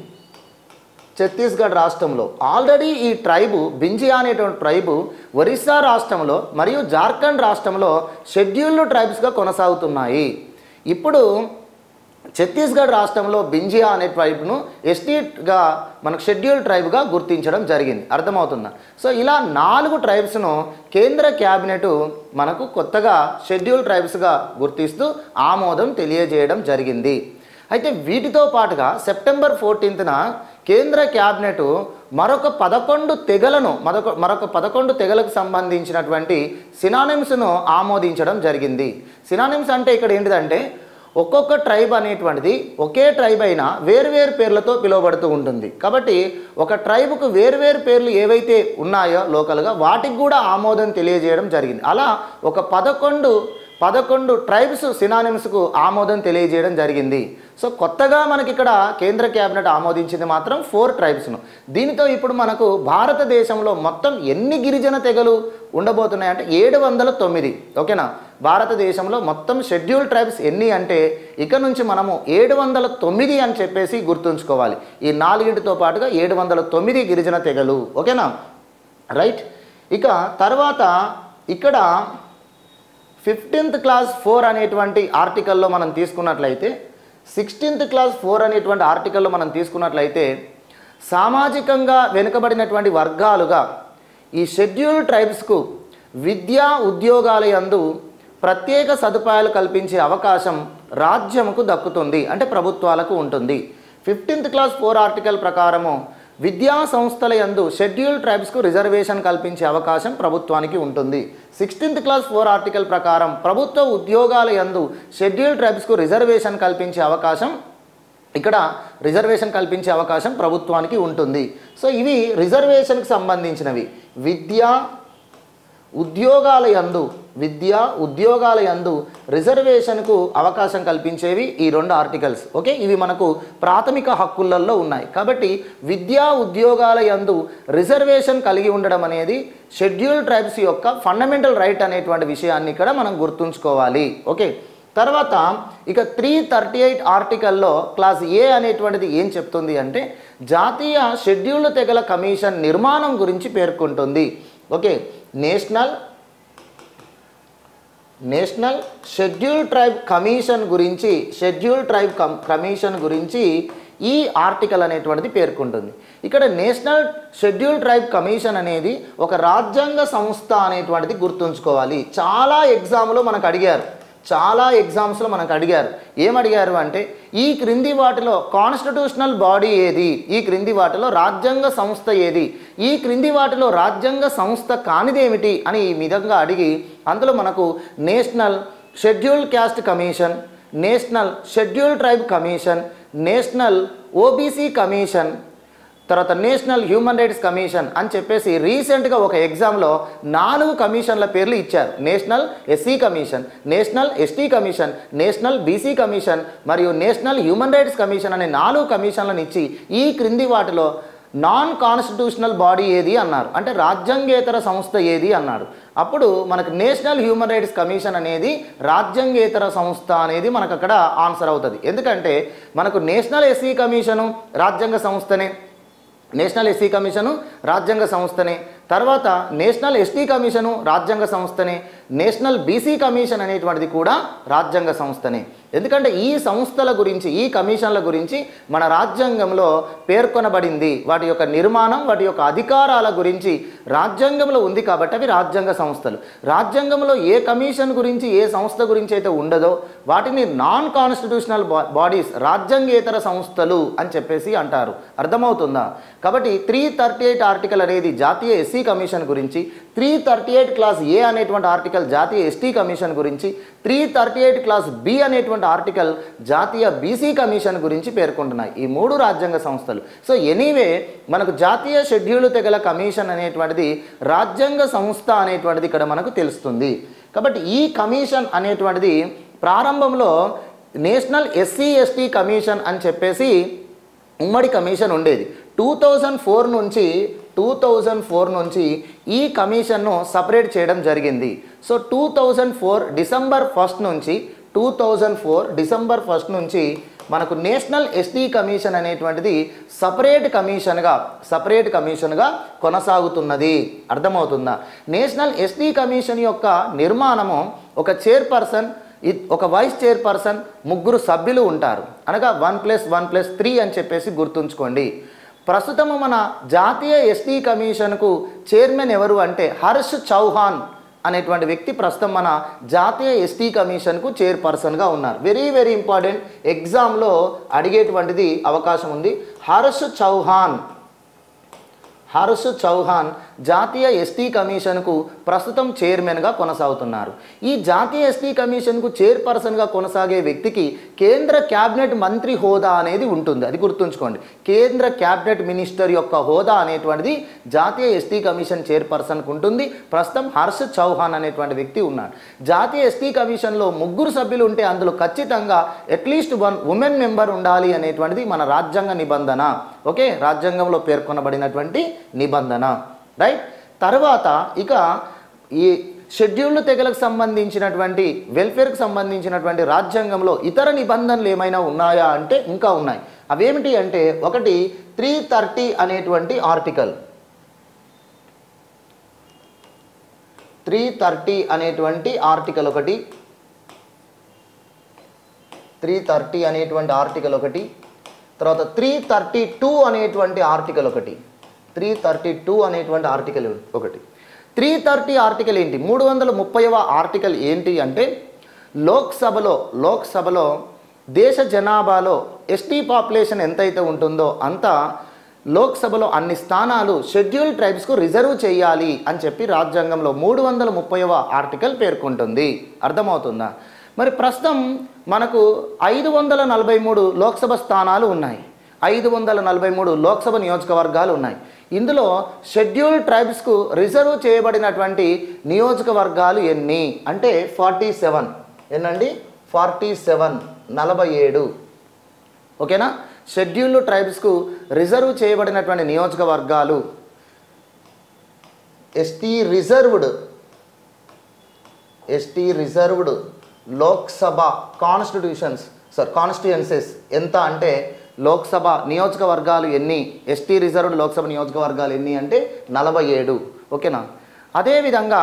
ఛత్తీస్గఢ్ రాష్ట్రంలో ఆల్రెడీ ఈ ట్రైబు బింజియా అనేటువంటి ట్రైబు ఒరిస్సా రాష్ట్రంలో మరియు జార్ఖండ్ రాష్ట్రంలో షెడ్యూల్డ్ ట్రైబ్స్గా కొనసాగుతున్నాయి ఇప్పుడు ఛత్తీస్గఢ్ రాష్ట్రంలో బింజియా అనే ట్రైబ్ను ఎస్టీగా మనకు షెడ్యూల్ ట్రైబ్గా గుర్తించడం జరిగింది అర్థమవుతుందా సో ఇలా నాలుగు ట్రైబ్స్ను కేంద్ర క్యాబినెట్ మనకు కొత్తగా షెడ్యూల్ ట్రైబ్స్గా గుర్తిస్తూ ఆమోదం తెలియజేయడం జరిగింది అయితే వీటితో పాటుగా సెప్టెంబర్ ఫోర్టీన్త్న కేంద్ర క్యాబినెట్ మరొక పదకొండు తెగలను మరొక మరొక పదకొండు తెగలకు సంబంధించినటువంటి సినానిమ్స్ను ఆమోదించడం జరిగింది సినానిమ్స్ అంటే ఇక్కడ ఏంటిదంటే ఒక్కొక్క ట్రైబ్ అనేటువంటిది ఒకే ట్రైబ్ అయినా వేరువేరు పేర్లతో పిలువబడుతూ ఉంటుంది కాబట్టి ఒక ట్రైబ్కు వేరువేరు పేర్లు ఏవైతే ఉన్నాయో లోకల్గా వాటికి కూడా ఆమోదం తెలియజేయడం జరిగింది అలా ఒక పదకొండు పదకొండు ట్రైబ్స్ సినానిమ్స్కు ఆమోదం తెలియజేయడం జరిగింది సో కొత్తగా మనకి ఇక్కడ కేంద్ర క్యాబినెట్ ఆమోదించింది మాత్రం ఫోర్ ట్రైబ్స్ను దీనితో ఇప్పుడు మనకు భారతదేశంలో మొత్తం ఎన్ని గిరిజన తెగలు ఉండబోతున్నాయంటే ఏడు వందల తొమ్మిది ఓకేనా భారతదేశంలో మొత్తం షెడ్యూల్ ట్రైబ్స్ ఎన్ని అంటే ఇక నుంచి మనము ఏడు వందల తొమ్మిది అని చెప్పేసి గుర్తుంచుకోవాలి ఈ నాలుగింటితో పాటుగా ఏడు వందల తొమ్మిది గిరిజన తెగలు ఓకేనా రైట్ ఇక తర్వాత ఇక్కడ ఫిఫ్టీన్త్ క్లాస్ ఫోర్ అనేటువంటి ఆర్టికల్లో మనం తీసుకున్నట్లయితే సిక్స్టీన్త్ క్లాస్ ఫోర్ అనేటువంటి ఆర్టికల్లో మనం తీసుకున్నట్లయితే సామాజికంగా వెనుకబడినటువంటి వర్గాలుగా ఈ షెడ్యూల్ ట్రైబ్స్కు విద్యా ఉద్యోగాల యందు ప్రత్యేక సదుపాయాలు కల్పించే అవకాశం రాజ్యముకు దక్కుతుంది అంటే ప్రభుత్వాలకు ఉంటుంది ఫిఫ్టీన్త్ క్లాస్ ఫోర్ ఆర్టికల్ ప్రకారము విద్యా సంస్థల యందు షెడ్యూల్ ట్రైబ్స్కు రిజర్వేషన్ కల్పించే అవకాశం ప్రభుత్వానికి ఉంటుంది సిక్స్టీన్త్ క్లాస్ ఫోర్ ఆర్టికల్ ప్రకారం ప్రభుత్వ ఉద్యోగాల యందు షెడ్యూల్ ట్రైబ్స్కు రిజర్వేషన్ కల్పించే అవకాశం ఇక్కడ రిజర్వేషన్ కల్పించే అవకాశం ప్రభుత్వానికి ఉంటుంది సో ఇవి రిజర్వేషన్కి సంబంధించినవి విద్య ఉద్యోగాల యందు విద్య ఉద్యోగాల యందు రిజర్వేషన్కు అవకాశం కల్పించేవి ఈ రెండు ఆర్టికల్స్ ఓకే ఇవి మనకు ప్రాథమిక హక్కులలో ఉన్నాయి కాబట్టి విద్యా ఉద్యోగాల యందు రిజర్వేషన్ కలిగి ఉండడం అనేది షెడ్యూల్ ట్రైబ్స్ యొక్క ఫండమెంటల్ రైట్ అనేటువంటి విషయాన్ని ఇక్కడ మనం గుర్తుంచుకోవాలి ఓకే తర్వాత ఇక త్రీ థర్టీ ఎయిట్ ఆర్టికల్లో క్లాస్ ఏ అనేటువంటిది ఏం చెప్తుంది అంటే జాతీయ షెడ్యూల్డ్ తెగల కమిషన్ నిర్మాణం గురించి పేర్కొంటుంది okay national national schedule tribe commission గురించి షెడ్యూల్ ట్రైబ్ కమ్ కమిషన్ గురించి ఈ ఆర్టికల్ అనేటువంటిది పేర్కొంటుంది ఇక్కడ నేషనల్ షెడ్యూల్ ట్రైబ్ కమిషన్ అనేది ఒక రాజ్యాంగ సంస్థ అనేటువంటిది గుర్తుంచుకోవాలి చాలా ఎగ్జామ్లో మనకు అడిగారు చాలా ఎగ్జామ్స్లో మనకు అడిగారు ఏం అడిగారు అంటే ఈ క్రింది వాటిలో కాన్స్టిట్యూషనల్ బాడీ ఏది ఈ క్రింది వాటిలో రాజ్యాంగ సంస్థ ఏది ఈ క్రింది వాటిలో రాజ్యాంగ సంస్థ కానిదేమిటి అని ఈ విధంగా అడిగి అందులో మనకు national schedule caste commission national schedule tribe commission national OBC commission తర్వాత నేషనల్ హ్యూమన్ రైట్స్ కమిషన్ అని చెప్పేసి రీసెంట్గా ఒక ఎగ్జామ్లో నాలుగు కమిషన్ల పేర్లు ఇచ్చారు national SC commission national ST commission national BC commission మరియు నేషనల్ హ్యూమన్ రైట్స్ కమిషన్ అనే నాలుగు కమిషన్లను ఇచ్చి ఈ క్రింది వాటిలో నాన్ కాన్స్టిట్యూషనల్ బాడీ ఏది అన్నారు అంటే రాజ్యాంగేతర సంస్థ ఏది అన్నారు అప్పుడు మనకు నేషనల్ హ్యూమన్ రైట్స్ కమిషన్ అనేది రాజ్యాంగేతర సంస్థ అనేది మనకు అక్కడ ఆన్సర్ అవుతుంది ఎందుకంటే మనకు నేషనల్ ఎస్సీ కమిషను రాజ్యాంగ సంస్థనే నేషనల్ ఎస్సీ కమిషను రాజ్యాంగ సంస్థనే తర్వాత నేషనల్ ఎస్టీ కమిషను రాజ్యాంగ సంస్థనే నేషనల్ బీసీ కమిషన్ అనేటువంటిది కూడా రాజ్యాంగ సంస్థనే ఎందుకంటే ఈ సంస్థల గురించి ఈ కమిషన్ల గురించి మన రాజ్యాంగంలో పేర్కొనబడింది వాటి యొక్క నిర్మాణం వాటి యొక్క అధికారాల గురించి రాజ్యాంగంలో ఉంది కాబట్టి అవి రాజ్యాంగ సంస్థలు రాజ్యాంగంలో ఏ కమిషన్ గురించి ఏ సంస్థ గురించి అయితే ఉండదో వాటిని నాన్ కాన్స్టిట్యూషనల్ బాడీస్ రాజ్యాంగేతర సంస్థలు అని చెప్పేసి అంటారు అర్థమవుతుందా కాబట్టి త్రీ థర్టీ ఎయిట్ ఆర్టికల్ అనేది జాతీయ ఎస్సీ కమిషన్ గురించి three thirty eight clause A అనేటువంటి ఆర్టికల్ జాతీయ ఎస్టీ కమిషన్ గురించి three thirty eight clause B అనేటువంటి ఆర్టికల్ జాతీయ బీసీ కమిషన్ గురించి పేర్కొంటున్నాయి ఈ మూడు రాజ్యాంగ సంస్థలు సో ఎనీవే మనకు జాతీయ షెడ్యూల్ తెగల కమిషన్ అనేటువంటిది రాజ్యాంగ సంస్థ అనేటువంటిది ఇక్కడ మనకు తెలుస్తుంది కాబట్టి ఈ కమిషన్ అనేటువంటిది ప్రారంభంలో నేషనల్ ఎస్సీ ఎస్టీ కమిషన్ అని చెప్పేసి ఉమ్మడి కమిషన్ ఉండేది టూ థౌజండ్ ఫోర్ నుంచి టూ థౌజండ్ ఫోర్ నుంచి ఈ కమిషన్ను సపరేట్ చేయడం జరిగింది so two thousand four December first నుంచి two thousand four December first నుంచి మనకు నేషనల్ ఎస్టీ కమిషన్ అనేటువంటిది సపరేట్ కమిషన్గా సపరేట్ కమిషన్గా కొనసాగుతున్నది అర్థమవుతుందా నేషనల్ ఎస్టీ కమిషన్ యొక్క నిర్మాణము ఒక చైర్పర్సన్ ఇ- ఒక వైస్ చైర్పర్సన్ ముగ్గురు సభ్యులు ఉంటారు అనగా one plus one plus three అని చెప్పేసి గుర్తుంచుకోండి ప్రస్తుతము మన జాతీయ ఎస్టీ కమిషన్కు చైర్మన్ ఎవరు అంటే హర్ష్ చౌహాన్ అనేటువంటి వ్యక్తి ప్రస్తుతం మన జాతీయ ఎస్టీ కమిషన్కు చైర్పర్సన్గా ఉన్నారు వెరీ వెరీ ఇంపార్టెంట్ ఎగ్జామ్లో అడిగేటువంటిది అవకాశం ఉంది హర్ష్ చౌహాన్ హర్ష్ చౌహాన్ జాతీయ ఎస్టీ కమిషన్కు ప్రస్తుతం చైర్మన్గా కొనసాగుతున్నారు ఈ జాతీయ ఎస్టీ కమిషన్కు చైర్పర్సన్గా కొనసాగే వ్యక్తికి కేంద్ర క్యాబినెట్ మంత్రి హోదా అనేది ఉంటుంది అది గుర్తుంచుకోండి కేంద్ర క్యాబినెట్ మినిస్టర్ యొక్క హోదా అనేటువంటిది జాతీయ ఎస్టీ కమిషన్ చైర్పర్సన్కు ఉంటుంది ప్రస్తుతం హర్ష్ చౌహాన్ అనేటువంటి వ్యక్తి ఉన్నాడు జాతీయ ఎస్టీ కమిషన్లో ముగ్గురు సభ్యులు ఉంటే అందులో ఖచ్చితంగా అట్లీస్ట్ వన్ ఉమెన్ మెంబర్ ఉండాలి అనేటువంటిది మన రాజ్యాంగ నిబంధన ఓకే రాజ్యాంగంలో పేర్కొనబడినటువంటి నిబంధన రైట్ తర్వాత ఇక ఈ షెడ్యూల్డ్ తెగలకు సంబంధించినటువంటి వెల్ఫేర్కి సంబంధించినటువంటి రాజ్యాంగంలో ఇతర నిబంధనలు ఏమైనా ఉన్నాయా అంటే ఇంకా ఉన్నాయి అవేమిటి అంటే ఒకటి త్రీ థర్టీ అనేటువంటి ఆర్టికల్ త్రీ థర్టీ అనేటువంటి ఆర్టికల్ ఒకటి త్రీ థర్టీ అనేటువంటి ఆర్టికల్ ఒకటి తర్వాత త్రీ థర్టీ టూ అనేటువంటి ఆర్టికల్ ఒకటి త్రీ థర్టీ టూ అనేటువంటి ఆర్టికల్ ఒకటి త్రీ థర్టీ ఆర్టికల్ ఏంటి మూడు వందల ముప్పైవ ఆర్టికల్ ఏంటి అంటే లోక్సభలో లోక్సభలో దేశ జనాభాలో ఎస్టీ పాపులేషన్ ఎంతైతే ఉంటుందో అంత లోక్సభలో అన్ని స్థానాలు షెడ్యూల్ ట్రైబ్స్కు రిజర్వ్ చేయాలి అని చెప్పి రాజ్యాంగంలో మూడు వందల ముప్పైవ ఆర్టికల్ పేర్కొంటుంది అర్థమవుతుందా మరి ప్రస్తుతం మనకు ఐదు వందల నలభై మూడు లోక్సభ స్థానాలు ఉన్నాయి ఐదు వందల నలభై మూడు లోక్సభ నియోజకవర్గాలు ఉన్నాయి ఇందులో షెడ్యూల్ ట్రైబ్స్కు రిజర్వ్ చేయబడినటువంటి నియోజకవర్గాలు ఎన్ని అంటే ఫార్టీ సెవెన్ ఎన్నండి ఫార్టీ సెవెన్ నలభై ఏడు ఓకేనా షెడ్యూల్డ్ ట్రైబ్స్కు రిజర్వ్ చేయబడినటువంటి నియోజకవర్గాలు ST reserved ST reserved Lok Sabha constitutions sir constituencies ఎంత అంటే లోక్సభ నియోజకవర్గాలు ఎన్ని ఎస్టీ రిజర్వ్డ్ లోక్సభ నియోజకవర్గాలు ఎన్ని అంటే నలభై ఏడు ఓకేనా అదేవిధంగా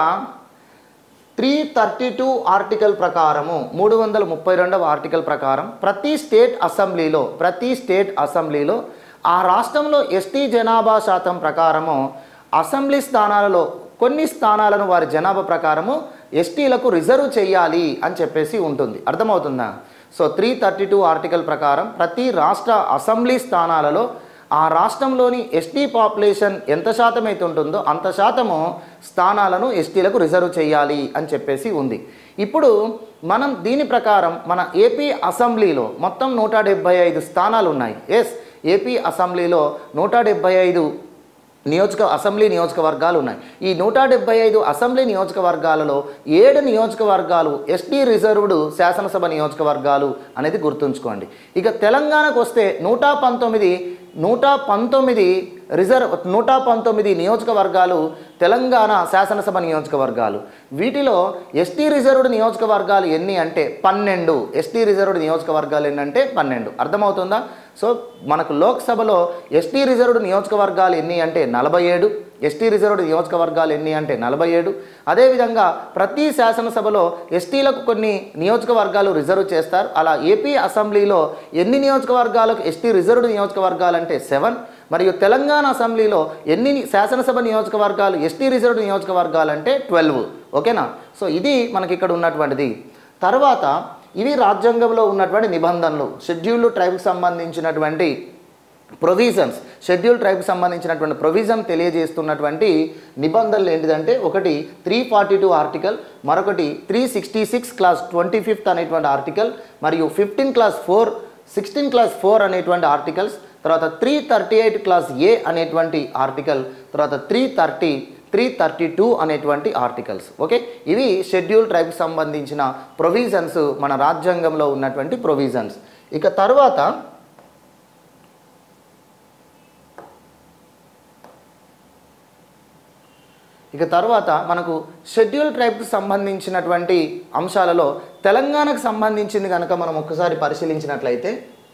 త్రీ థర్టీ టూ ఆర్టికల్ ప్రకారము మూడు వందల ముప్పై రెండవ ఆర్టికల్ ప్రకారం ప్రతి స్టేట్ అసెంబ్లీలో ప్రతి స్టేట్ అసెంబ్లీలో ఆ రాష్ట్రంలో ఎస్టీ జనాభా శాతం ప్రకారము అసెంబ్లీ స్థానాలలో కొన్ని స్థానాలను వారి జనాభా ప్రకారము ఎస్టీలకు రిజర్వ్ చేయాలి అని చెప్పేసి ఉంటుంది అర్థమవుతుందా so three thirty two article ప్రకారం ప్రతి రాష్ట్ర అసెంబ్లీ స్థానాలలో ఆ రాష్ట్రంలోని ఎస్టీ పాపులేషన్ ఎంత శాతం అయితే ఉంటుందో అంత శాతము స్థానాలను ఎస్టీలకు రిజర్వ్ చేయాలి అని చెప్పేసి ఉంది ఇప్పుడు మనం దీని ప్రకారం మన ఏపీ అసెంబ్లీలో మొత్తం నూట డెబ్బై ఐదు స్థానాలు ఉన్నాయి ఎస్ ఏపీ అసెంబ్లీలో నూట డెబ్బై ఐదు నియోజక అసెంబ్లీ నియోజకవర్గాలు ఉన్నాయి ఈ నూట డెబ్బై ఐదు అసెంబ్లీ నియోజకవర్గాలలో ఏడు నియోజకవర్గాలు ఎస్టీ రిజర్వ్డ్ శాసనసభ నియోజకవర్గాలు అనేది గుర్తుంచుకోండి ఇక తెలంగాణకు వస్తే నూట పంతొమ్మిది నూట పంతొమ్మిది రిజర్వ్ నూట పంతొమ్మిది నియోజకవర్గాలు తెలంగాణ శాసనసభ నియోజకవర్గాలు వీటిలో ఎస్టీ రిజర్వ్డ్ నియోజకవర్గాలు ఎన్ని అంటే పన్నెండు ఎస్టీ రిజర్వ్డ్ నియోజకవర్గాలు ఎన్నంటే పన్నెండు అర్థమవుతుందా సో మనకు లోక్సభలో ఎస్టీ రిజర్వ్డ్ నియోజకవర్గాలు ఎన్ని అంటే నలభై ఏడు ఎస్టీ రిజర్వ్డ్ నియోజకవర్గాలు ఎన్ని అంటే నలభై ఏడు అదేవిధంగా ప్రతి శాసనసభలో ఎస్టీలకు కొన్ని నియోజకవర్గాలు రిజర్వ్ చేస్తారు అలా ఏపీ అసెంబ్లీలో ఎన్ని నియోజకవర్గాలకు ఎస్టీ రిజర్వ్డ్ నియోజకవర్గాలు అంటే సెవెన్ మరియు తెలంగాణ అసెంబ్లీలో ఎన్ని శాసనసభ నియోజకవర్గాలు ఎస్టీ రిజర్వ్డ్ నియోజకవర్గాలు అంటే ట్వెల్వ్ ఓకేనా సో ఇది మనకి ఇక్కడ ఉన్నటువంటిది తర్వాత ఇవి రాజ్యాంగంలో ఉన్నటువంటి నిబంధనలు షెడ్యూల్డ్ ట్రైబ్కి సంబంధించినటువంటి ప్రొవిజన్స్ షెడ్యూల్ ట్రైబ్కి సంబంధించినటువంటి ప్రొవిజన్ తెలియజేస్తున్నటువంటి నిబంధనలు ఏంటిదంటే ఒకటి త్రీ ఫార్టీ టూ ఆర్టికల్ మరొకటి three sixty six clause twenty fifth అనేటువంటి ఆర్టికల్ మరియు fifteen clause four sixteen clause four అనేటువంటి ఆర్టికల్స్ తర్వాత three thirty eight clause A అనేటువంటి ఆర్టికల్ తర్వాత three thirty three thirty two అనేటువంటి ఆర్టికల్స్ ఓకే ఇవి schedule ట్రైబ్కి సంబంధించిన ప్రొవిజన్స్ మన రాజ్యాంగంలో ఉన్నటువంటి ప్రొవిజన్స్ ఇక తర్వాత ఇక తర్వాత మనకు షెడ్యూల్ ట్రైబ్కి సంబంధించినటువంటి అంశాలలో తెలంగాణకు సంబంధించింది కనుక మనం ఒక్కసారి పరిశీలించినట్లయితే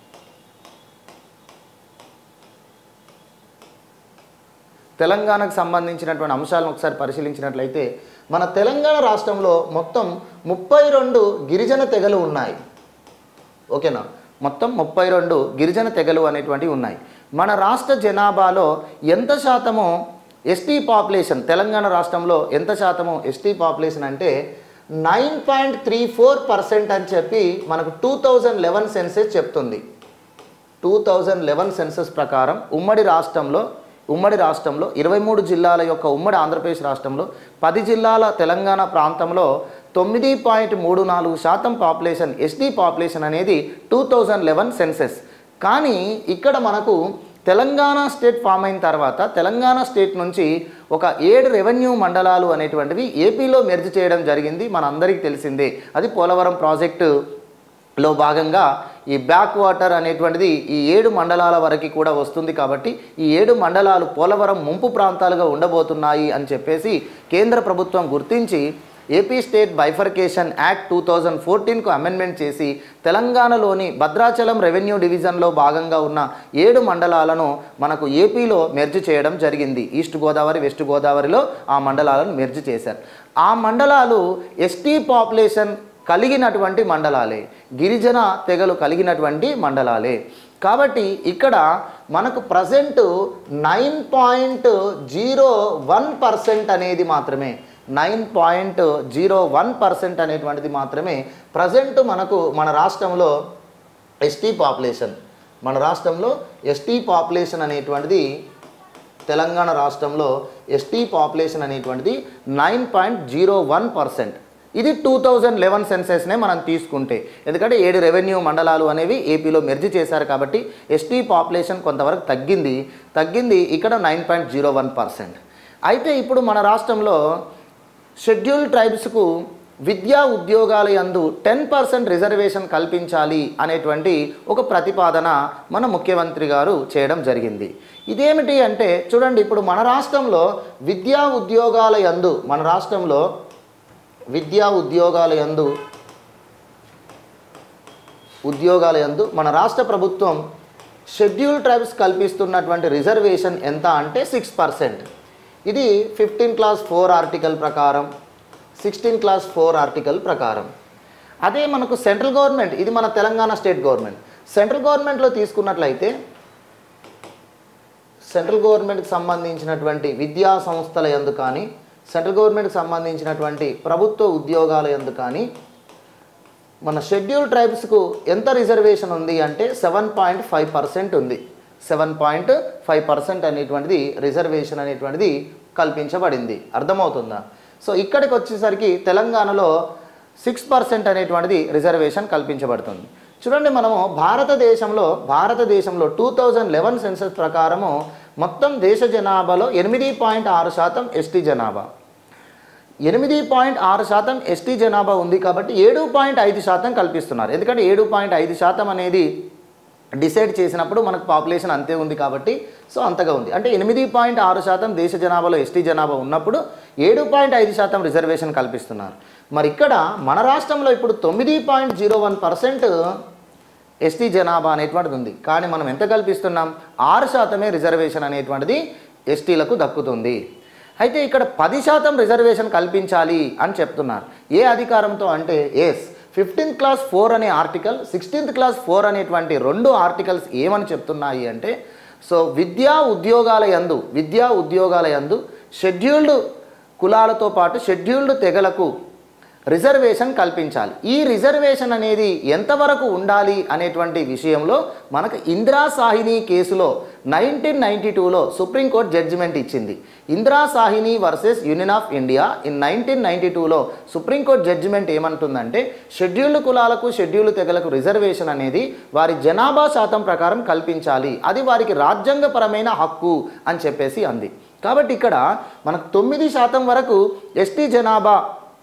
తెలంగాణకు సంబంధించినటువంటి అంశాలను ఒకసారి పరిశీలించినట్లయితే మన తెలంగాణ రాష్ట్రంలో మొత్తం ముప్పై రెండు గిరిజన తెగలు ఉన్నాయి ఓకేనా మొత్తం ముప్పై రెండు గిరిజన తెగలు అనేటువంటివి ఉన్నాయి మన రాష్ట్ర జనాభాలో ఎంత శాతము ఎస్టీ పాపులేషన్ తెలంగాణ రాష్ట్రంలో ఎంత శాతము ఎస్టీ పాపులేషన్ అంటే nine point three four percent అని చెప్పి మనకు టూ థౌజండ్ లెవెన్ సెన్సెస్ చెప్తుంది టూ థౌజండ్ లెవెన్ సెన్సస్ ప్రకారం ఉమ్మడి రాష్ట్రంలో ఉమ్మడి రాష్ట్రంలో ఇరవై మూడు జిల్లాల యొక్క ఉమ్మడి ఆంధ్రప్రదేశ్ రాష్ట్రంలో పది జిల్లాల తెలంగాణ ప్రాంతంలో తొమ్మిది పాయింట్ మూడు నాలుగు శాతం పాపులేషన్ ఎస్టీ పాపులేషన్ అనేది టూ థౌజండ్ లెవెన్ సెన్సెస్ కానీ ఇక్కడ మనకు తెలంగాణ స్టేట్ ఫామ్ అయిన తర్వాత తెలంగాణ స్టేట్ నుంచి ఒక ఏడు రెవెన్యూ మండలాలు అనేటువంటివి ఏపీలో మెర్జ్ చేయడం జరిగింది మన అందరికీ తెలిసిందే అది పోలవరం ప్రాజెక్టు లో భాగంగా ఈ బ్యాక్ వాటర్ అనేటువంటిది ఈ ఏడు మండలాల వరకు కూడా వస్తుంది కాబట్టి ఈ ఏడు మండలాలు పోలవరం ముంపు ప్రాంతాలుగా ఉండబోతున్నాయి అని చెప్పేసి కేంద్ర ప్రభుత్వం గుర్తించి AP state bifurcation act two thousand ఫోర్టీన్కు అమెండ్మెంట్ చేసి తెలంగాణలోని భద్రాచలం రెవెన్యూ డివిజన్లో భాగంగా ఉన్న ఏడు మండలాలను మనకు ఏపీలో మెర్జ్ చేయడం జరిగింది ఈస్ట్ గోదావరి వెస్ట్ గోదావరిలో ఆ మండలాలను మెర్జ్ చేశారు ఆ మండలాలు ఎస్టీ పాపులేషన్ కలిగినటువంటి మండలాలే గిరిజన తెగలు కలిగినటువంటి మండలాలే కాబట్టి ఇక్కడ మనకు present nine point zero one percent అనేది మాత్రమే nine point zero one percent అనేటువంటిది మాత్రమే ప్రజెంట్ మనకు మన రాష్ట్రంలో ఎస్టీ పాపులేషన్ మన రాష్ట్రంలో ఎస్టీ పాపులేషన్ అనేటువంటిది తెలంగాణ రాష్ట్రంలో ఎస్టీ పాపులేషన్ అనేటువంటిది nine point zero one percent ఇది టూ థౌజండ్ లెవెన్ సెన్సెస్నే మనం తీసుకుంటే ఎందుకంటే ఏడు రెవెన్యూ మండలాలు అనేవి ఏపీలో మెర్జ్ చేశారు కాబట్టి ఎస్టీ పాపులేషన్ కొంతవరకు తగ్గింది తగ్గింది ఇక్కడ nine point zero one percent అయితే ఇప్పుడు మన రాష్ట్రంలో షెడ్యూల్ ట్రైబ్స్కు విద్యా ఉద్యోగాల యందు టెన్ పర్సెంట్ రిజర్వేషన్ కల్పించాలి అనేటువంటి ఒక ప్రతిపాదన మన ముఖ్యమంత్రి గారు చేయడం జరిగింది ఇదేమిటి అంటే చూడండి ఇప్పుడు మన రాష్ట్రంలో విద్యా ఉద్యోగాల యందు మన రాష్ట్రంలో విద్యా ఉద్యోగాల యందు ఉద్యోగాల యందు మన రాష్ట్ర ప్రభుత్వం షెడ్యూల్ ట్రైబ్స్ కల్పిస్తున్నటువంటి రిజర్వేషన్ ఎంత అంటే సిక్స్ పర్సెంట్ ఇది ఫిఫ్టీన్ క్లాస్ ఫోర్ ఆర్టికల్ ప్రకారం సిక్స్టీన్ క్లాస్ ఫోర్ ఆర్టికల్ ప్రకారం అదే మనకు సెంట్రల్ గవర్నమెంట్ ఇది మన తెలంగాణ స్టేట్ గవర్నమెంట్ సెంట్రల్ గవర్నమెంట్లో తీసుకున్నట్లయితే సెంట్రల్ గవర్నమెంట్కి సంబంధించినటువంటి విద్యా సంస్థల యందు కానీ సెంట్రల్ గవర్నమెంట్కి సంబంధించినటువంటి ప్రభుత్వ ఉద్యోగాల యందు కానీ మన షెడ్యూల్ ట్రైబ్స్కు ఎంత రిజర్వేషన్ ఉంది అంటే సెవెన్ పాయింట్ ఫైవ్ పర్సెంట్ ఉంది సెవెన్ పాయింట్ ఫైవ్ పర్సెంట్ అనేటువంటిది రిజర్వేషన్ అనేటువంటిది కల్పించబడింది అర్థమవుతుందా సో ఇక్కడికి వచ్చేసరికి తెలంగాణలో సిక్స్ పర్సెంట్ అనేటువంటిది రిజర్వేషన్ కల్పించబడుతుంది చూడండి మనము భారతదేశంలో భారతదేశంలో టూ థౌజండ్ లెవెన్ సెన్సస్ ప్రకారము మొత్తం దేశ జనాభాలో ఎనిమిది పాయింట్ ఆరు శాతం ఎస్టీ జనాభా ఎనిమిది పాయింట్ ఆరు శాతం ఎస్టీ జనాభా ఉంది కాబట్టి ఏడు పాయింట్ ఐదు శాతం కల్పిస్తున్నారు ఎందుకంటే ఏడు పాయింట్ ఐదు శాతం అనేది డిసైడ్ చేసినప్పుడు మనకు పాపులేషన్ అంతే ఉంది కాబట్టి సో అంతగా ఉంది అంటే ఎనిమిది పాయింట్ ఆరు శాతం దేశ జనాభాలో ఎస్టీ జనాభా ఉన్నప్పుడు ఏడు పాయింట్ ఐదు శాతం రిజర్వేషన్ కల్పిస్తున్నారు మరి ఇక్కడ మన రాష్ట్రంలో ఇప్పుడు తొమ్మిది point zero one percent ST జనాభా అనేటువంటిది ఉంది కానీ మనం ఎంత కల్పిస్తున్నాం ఆరు శాతమే రిజర్వేషన్ అనేటువంటిది ఎస్టీలకు దక్కుతుంది అయితే ఇక్కడ పది శాతం రిజర్వేషన్ కల్పించాలి అని చెప్తున్నారు ఏ అధికారంతో అంటే ఎస్ ఫిఫ్టీన్త్ క్లాస్ ఫోర్ అనే ఆర్టికల్ సిక్స్టీన్త్ క్లాస్ ఫోర్ అనేటువంటి రెండు ఆర్టికల్స్ ఏమని చెప్తున్నాయి అంటే సో విద్యా ఉద్యోగాల యందు విద్యా ఉద్యోగాల యందు షెడ్యూల్డ్ కులాలతో పాటు షెడ్యూల్డ్ తెగలకు రిజర్వేషన్ కల్పించాలి ఈ రిజర్వేషన్ అనేది ఎంతవరకు ఉండాలి అనేటువంటి విషయంలో మనకు ఇందిరా సాహిని కేసులో నైన్టీన్ నైన్టీ టూలో సుప్రీంకోర్టు జడ్జిమెంట్ ఇచ్చింది Indira Sawhney versus union of India in nineteen ninety టూలో సుప్రీంకోర్టు జడ్జిమెంట్ ఏమంటుందంటే షెడ్యూల్డ్ కులాలకు షెడ్యూల్డ్ తెగలకు రిజర్వేషన్ అనేది వారి జనాభా శాతం ప్రకారం కల్పించాలి అది వారికి రాజ్యాంగపరమైన హక్కు అని చెప్పేసి అంది కాబట్టి ఇక్కడ మనకు తొమ్మిది శాతం వరకు ఎస్టీ జనాభా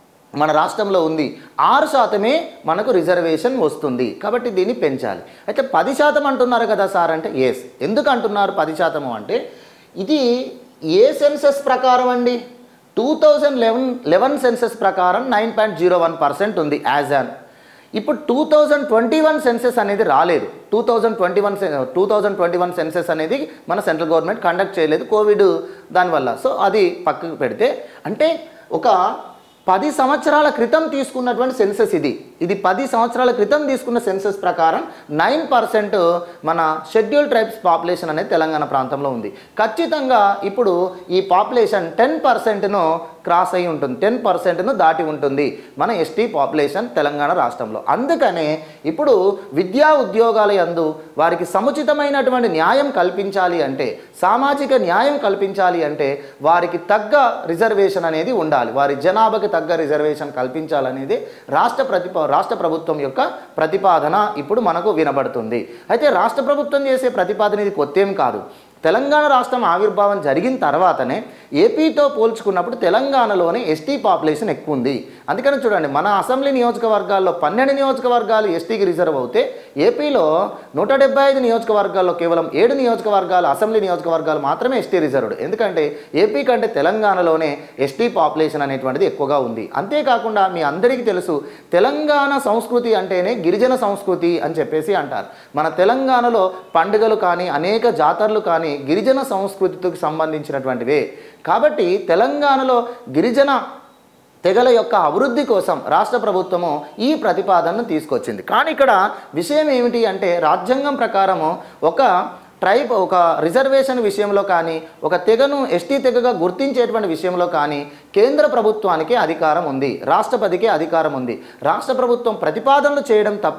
మన రాష్ట్రంలో ఉంది ఆరు శాతమే మనకు రిజర్వేషన్ వస్తుంది కాబట్టి దీన్ని పెంచాలి అయితే పది శాతం అంటున్నారు కదా సార్ అంటే ఎస్ ఎందుకు అంటున్నారు పది శాతము అంటే ఇది ఏ సెన్సస్ ప్రకారం అండి two thousand eleven eleven census ప్రకారం nine point zero one percent ఉంది యాజ్ అన్ ఇప్పుడు two thousand twenty one census అనేది రాలేదు two thousand twenty one two thousand twenty one census అనేది మన సెంట్రల్ గవర్నమెంట్ కండక్ట్ చేయలేదు కోవిడ్ దానివల్ల సో అది పక్కకు పెడితే అంటే ఒక పది సంవత్సరాల క్రితం తీసుకున్నటువంటి సెన్సెస్ ఇది ఇది పది సంవత్సరాల క్రితం తీసుకున్న సెన్సెస్ ప్రకారం నైన్ పర్సెంట్ మన షెడ్యూల్ ట్రైబ్స్ పాపులేషన్ అనేది తెలంగాణ ప్రాంతంలో ఉంది ఖచ్చితంగా ఇప్పుడు ఈ పాపులేషన్ టెన్ పర్సెంట్ను క్రాస్ అయి ఉంటుంది టెన్ పర్సెంట్ను దాటి ఉంటుంది మన ఎస్టీ పాపులేషన్ తెలంగాణ రాష్ట్రంలో అందుకనే ఇప్పుడు విద్యా ఉద్యోగాల యందు వారికి సముచితమైనటువంటి న్యాయం కల్పించాలి అంటే సామాజిక న్యాయం కల్పించాలి అంటే వారికి తగ్గ రిజర్వేషన్ అనేది ఉండాలి వారి జనాభాకి తగ్గ రిజర్వేషన్ కల్పించాలనేది రాష్ట్ర ప్రతిప రాష్ట్ర ప్రభుత్వం యొక్క ప్రతిపాదన ఇప్పుడు మనకు వినబడుతుంది అయితే రాష్ట్ర ప్రభుత్వం చేసే ప్రతిపాదన ఇది కొత్త ఏం కాదు తెలంగాణ రాష్ట్రం ఆవిర్భావం జరిగిన తర్వాతనే ఏపీతో పోల్చుకున్నప్పుడు తెలంగాణలోనే ఎస్టీ పాపులేషన్ ఎక్కువ ఉంది అందుకని చూడండి మన అసెంబ్లీ నియోజకవర్గాల్లో పన్నెండు నియోజకవర్గాలు ఎస్టీకి రిజర్వ్ అవుతే ఏపీలో నూట డెబ్బై ఐదు నియోజకవర్గాల్లో కేవలం ఏడు నియోజకవర్గాలు అసెంబ్లీ నియోజకవర్గాలు మాత్రమే ఎస్టీ రిజర్వ్డ్ ఎందుకంటే ఏపీ కంటే తెలంగాణలోనే ఎస్టీ పాపులేషన్ అనేటువంటిది ఎక్కువగా ఉంది అంతేకాకుండా మీ అందరికీ తెలుసు తెలంగాణ సంస్కృతి అంటేనే గిరిజన సంస్కృతి అని చెప్పేసి అంటారు మన తెలంగాణలో పండుగలు కానీ అనేక జాతరలు కానీ గిరిజన సంస్కృతికి సంబంధించినటువంటివే కాబట్టి తెలంగాణలో గిరిజన తెగల యొక్క అభివృద్ధి కోసం రాష్ట్ర ప్రభుత్వము ఈ ప్రతిపాదనను తీసుకొచ్చింది కానీ ఇక్కడ విషయం ఏమిటి అంటే రాజ్యాంగం ప్రకారము ఒక ట్రైబ్ ఒక రిజర్వేషన్ విషయంలో కానీ ఒక తెగను ఎస్టీ తెగగా గుర్తించేటువంటి విషయంలో కానీ కేంద్ర ప్రభుత్వానికి అధికారం ఉంది రాష్ట్రపతికి అధికారం ఉంది రాష్ట్ర ప్రభుత్వం ప్రతిపాదనలు చేయడం తప్ప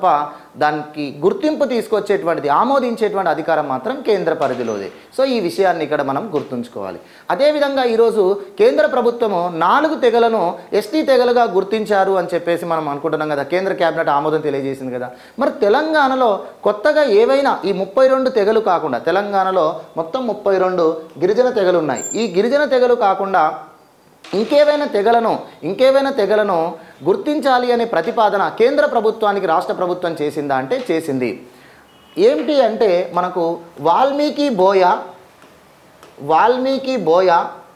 దానికి గుర్తింపు తీసుకొచ్చేటువంటిది ఆమోదించేటువంటి అధికారం మాత్రం కేంద్ర పరిధిలోదే సో ఈ విషయాన్ని ఇక్కడ మనం గుర్తుంచుకోవాలి అదేవిధంగా ఈరోజు కేంద్ర ప్రభుత్వము నాలుగు తెగలను ఎస్టీ తెగలుగా గుర్తించారు అని చెప్పేసి మనం అనుకుంటున్నాం కదా కేంద్ర కేబినెట్ ఆమోదం తెలియజేసింది కదా మరి తెలంగాణలో కొత్తగా ఏవైనా ఈ ముప్పై రెండు తెగలు కాకుండా తెలంగాణలో మొత్తం ముప్పై రెండు గిరిజన తెగలు ఉన్నాయి ఈ గిరిజన తెగలు కాకుండా ఇంకేవైనా తెగలను ఇంకేవైనా తెగలను గుర్తించాలి అనే ప్రతిపాదన కేంద్ర ప్రభుత్వానికి రాష్ట్ర ప్రభుత్వం చేసిందా అంటే చేసింది ఏమిటి అంటే మనకు వాల్మీకి బోయ వాల్మీకి బోయ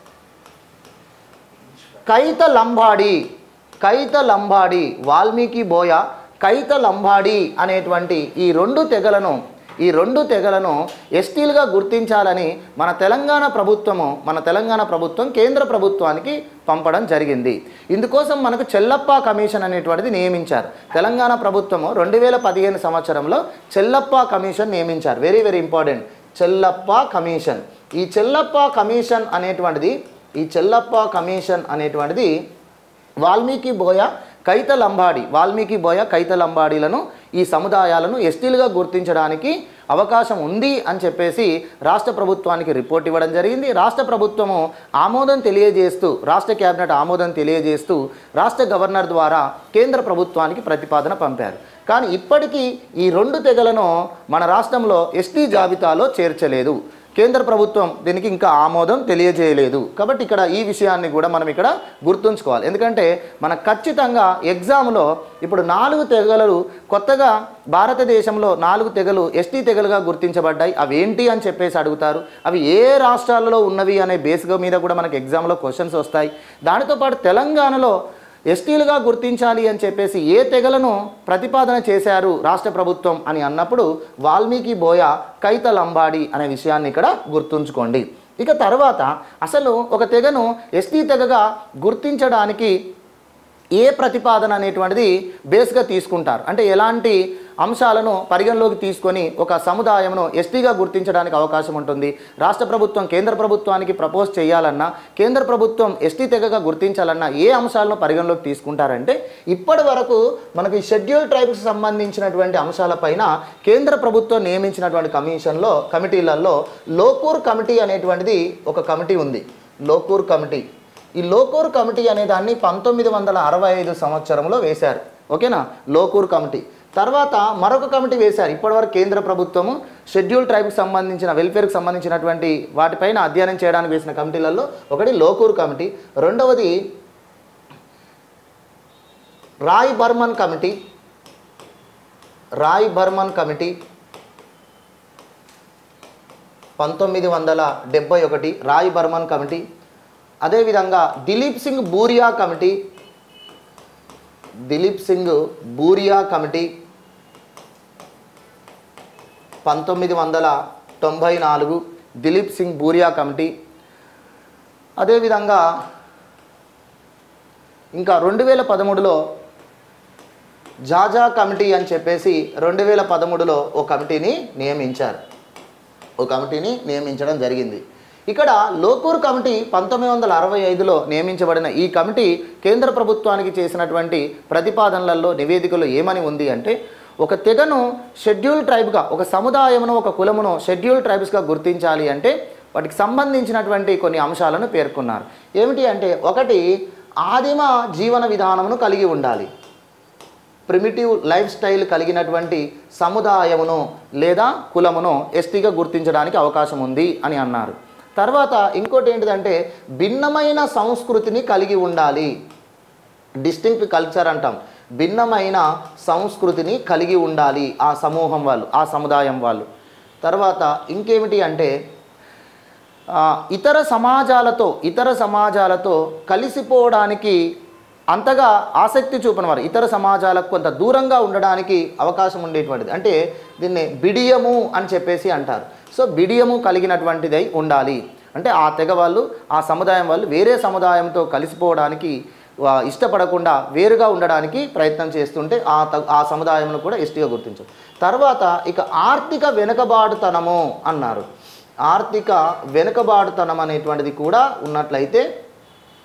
కైత లంబాడి కైత లంబాడి వాల్మీకి బోయ కైత లంబాడి అనేటువంటి ఈ రెండు తెగలను ఈ రెండు తెగలను ఎస్టీలుగా గుర్తించాలని మన తెలంగాణ ప్రభుత్వము మన తెలంగాణ ప్రభుత్వం కేంద్ర ప్రభుత్వానికి పంపడం జరిగింది ఇందుకోసం మనకు చెల్లప్ప కమిషన్ అనేటువంటిది నియమించారు తెలంగాణ ప్రభుత్వము రెండు వేల పదిహేను సంవత్సరంలో చెల్లప్ప కమిషన్ నియమించారు very very important Chellappa commission ఈ చెల్లప్ప కమిషన్ అనేటువంటిది ఈ చెల్లప్ప కమిషన్ అనేటువంటిది వాల్మీకి బోయ కైత లంబాడి వాల్మీకి బోయ కైత లంబాడీలను ఈ సముదాయాలను ఎస్టీలుగా గుర్తించడానికి అవకాశం ఉంది అని చెప్పేసి రాష్ట్ర ప్రభుత్వానికి రిపోర్ట్ ఇవ్వడం జరిగింది రాష్ట్ర ప్రభుత్వము ఆమోదం తెలియజేస్తూ రాష్ట్ర కేబినెట్ ఆమోదం తెలియజేస్తూ రాష్ట్ర గవర్నర్ ద్వారా కేంద్ర ప్రభుత్వానికి ప్రతిపాదన పంపారు కానీ ఇప్పటికీ ఈ రెండు తెగలను మన రాష్ట్రంలో ఎస్టీ జాబితాలో చేర్చలేదు కేంద్ర ప్రభుత్వం దీనికి ఇంకా ఆమోదం తెలియజేయలేదు కాబట్టి ఇక్కడ ఈ విషయాన్ని కూడా మనం ఇక్కడ గుర్తుంచుకోవాలి ఎందుకంటే మన ఖచ్చితంగా ఎగ్జామ్లో ఇప్పుడు నాలుగు తెగలు కొత్తగా భారతదేశంలో నాలుగు తెగలు ఎస్టీ తెగలుగా గుర్తించబడ్డాయి అవి ఏంటి అని చెప్పేసి అడుగుతారు అవి ఏ రాష్ట్రాలలో ఉన్నవి అనే బేస్గా మీద కూడా మనకి ఎగ్జామ్లో క్వశ్చన్స్ వస్తాయి దానితో పాటు తెలంగాణలో ఎస్టీలుగా గుర్తించాలి అని చెప్పేసి ఏ తెగలను ప్రతిపాదన చేశారు రాష్ట్ర ప్రభుత్వం అని అన్నప్పుడు వాల్మీకి బోయ కైత లంబాడి అనే విషయాన్ని ఇక్కడ గుర్తుంచుకోండి ఇక తర్వాత అసలు ఒక తెగను ఎస్టీ తెగగా గుర్తించడానికి ఏ ప్రతిపాదన అనేటువంటిది బేస్గా తీసుకుంటారు అంటే ఎలాంటి అంశాలను పరిగణలోకి తీసుకొని ఒక సముదాయమును ఎస్టీగా గుర్తించడానికి అవకాశం ఉంటుంది రాష్ట్ర ప్రభుత్వం కేంద్ర ప్రభుత్వానికి ప్రపోజ్ చేయాలన్నా కేంద్ర ప్రభుత్వం ఎస్టీ తెగగా గుర్తించాలన్నా ఏ అంశాలను పరిగణలోకి తీసుకుంటారంటే ఇప్పటి వరకు మనకి షెడ్యూల్ ట్రైబ్స్ సంబంధించినటువంటి అంశాలపైన కేంద్ర ప్రభుత్వం నియమించినటువంటి కమిషన్లో కమిటీలలో లోకూర్ కమిటీ అనేటువంటిది ఒక కమిటీ ఉంది లోకూర్ కమిటీ ఈ లోకూర్ కమిటీ అనే దాన్ని పంతొమ్మిది వందల అరవై ఐదు సంవత్సరంలో వేశారు ఓకేనా లోకూర్ కమిటీ తర్వాత మరొక కమిటీ వేశారు ఇప్పటివరకు కేంద్ర ప్రభుత్వము షెడ్యూల్ ట్రైబ్కి సంబంధించిన వెల్ఫేర్కి సంబంధించినటువంటి వాటిపైన అధ్యయనం చేయడానికి వేసిన కమిటీలలో ఒకటి లోకూర్ కమిటీ రెండవది రాయ్ బర్మన్ కమిటీ రాయ్ బర్మన్ కమిటీ పంతొమ్మిది వందల డెబ్బై ఒకటి రాయ్ బర్మన్ కమిటీ అదేవిధంగా దిలీప్ సింగ్ బూరియా కమిటీ దిలీప్ సింగ్ బూరియా కమిటీ పంతొమ్మిది వందల తొంభై నాలుగు దిలీప్ సింగ్ బూరియా కమిటీ అదేవిధంగా ఇంకా రెండు వేల పదమూడులో జాజా కమిటీ అని చెప్పేసి రెండు వేల పదమూడులో ఓ కమిటీని నియమించారు ఓ కమిటీని నియమించడం జరిగింది ఇక్కడ లోకూర్ కమిటీ పంతొమ్మిది వందల అరవై ఐదులో నియమించబడిన ఈ కమిటీ కేంద్ర ప్రభుత్వానికి చేసినటువంటి ప్రతిపాదనలలో నివేదికలో ఏమని ఉంది అంటే ఒక తెగను షెడ్యూల్ ట్రైబ్గా ఒక సముదాయమును ఒక కులమును షెడ్యూల్ ట్రైబ్స్గా గుర్తించాలి అంటే వాటికి సంబంధించినటువంటి కొన్ని అంశాలను పేర్కొన్నారు ఏమిటి అంటే ఒకటి ఆదిమ జీవన విధానమును కలిగి ఉండాలి ప్రిమిటివ్ లైఫ్ స్టైల్ కలిగినటువంటి సముదాయమును లేదా కులమును ఎస్టీగా గుర్తించడానికి అవకాశం ఉంది అని అన్నారు తర్వాత ఇంకోటి ఏంటిదంటే భిన్నమైన సంస్కృతిని కలిగి ఉండాలి డిస్టింక్ట్ కల్చర్ అంటాం భిన్నమైన సంస్కృతిని కలిగి ఉండాలి ఆ సమూహం వాళ్ళు ఆ సముదాయం వాళ్ళు తర్వాత ఇంకేమిటి అంటే ఆ, ఇతర సమాజాలతో ఇతర సమాజాలతో కలిసిపోవడానికి అంతగా ఆసక్తి చూపని వారు ఇతర సమాజాలకు కొంత దూరంగా ఉండడానికి అవకాశం ఉండేటువంటిది అంటే దీన్ని బిడియము అని చెప్పేసి అంటారు సో బిడియము కలిగినటువంటిదై ఉండాలి అంటే ఆ తెగ వాళ్ళు ఆ సముదాయం వాళ్ళు వేరే సముదాయంతో కలిసిపోవడానికి వా- ఇష్టపడకుండా వేరుగా ఉండడానికి ప్రయత్నం చేస్తుంటే ఆ త- ఆ సముదాయంలో కూడా ఎస్టీగా గుర్తించు తర్వాత ఇక ఆర్థిక వెనుకబాటుతనము అన్నారు ఆర్థిక వెనుకబాటుతనం అనేటువంటిది కూడా ఉన్నట్లయితే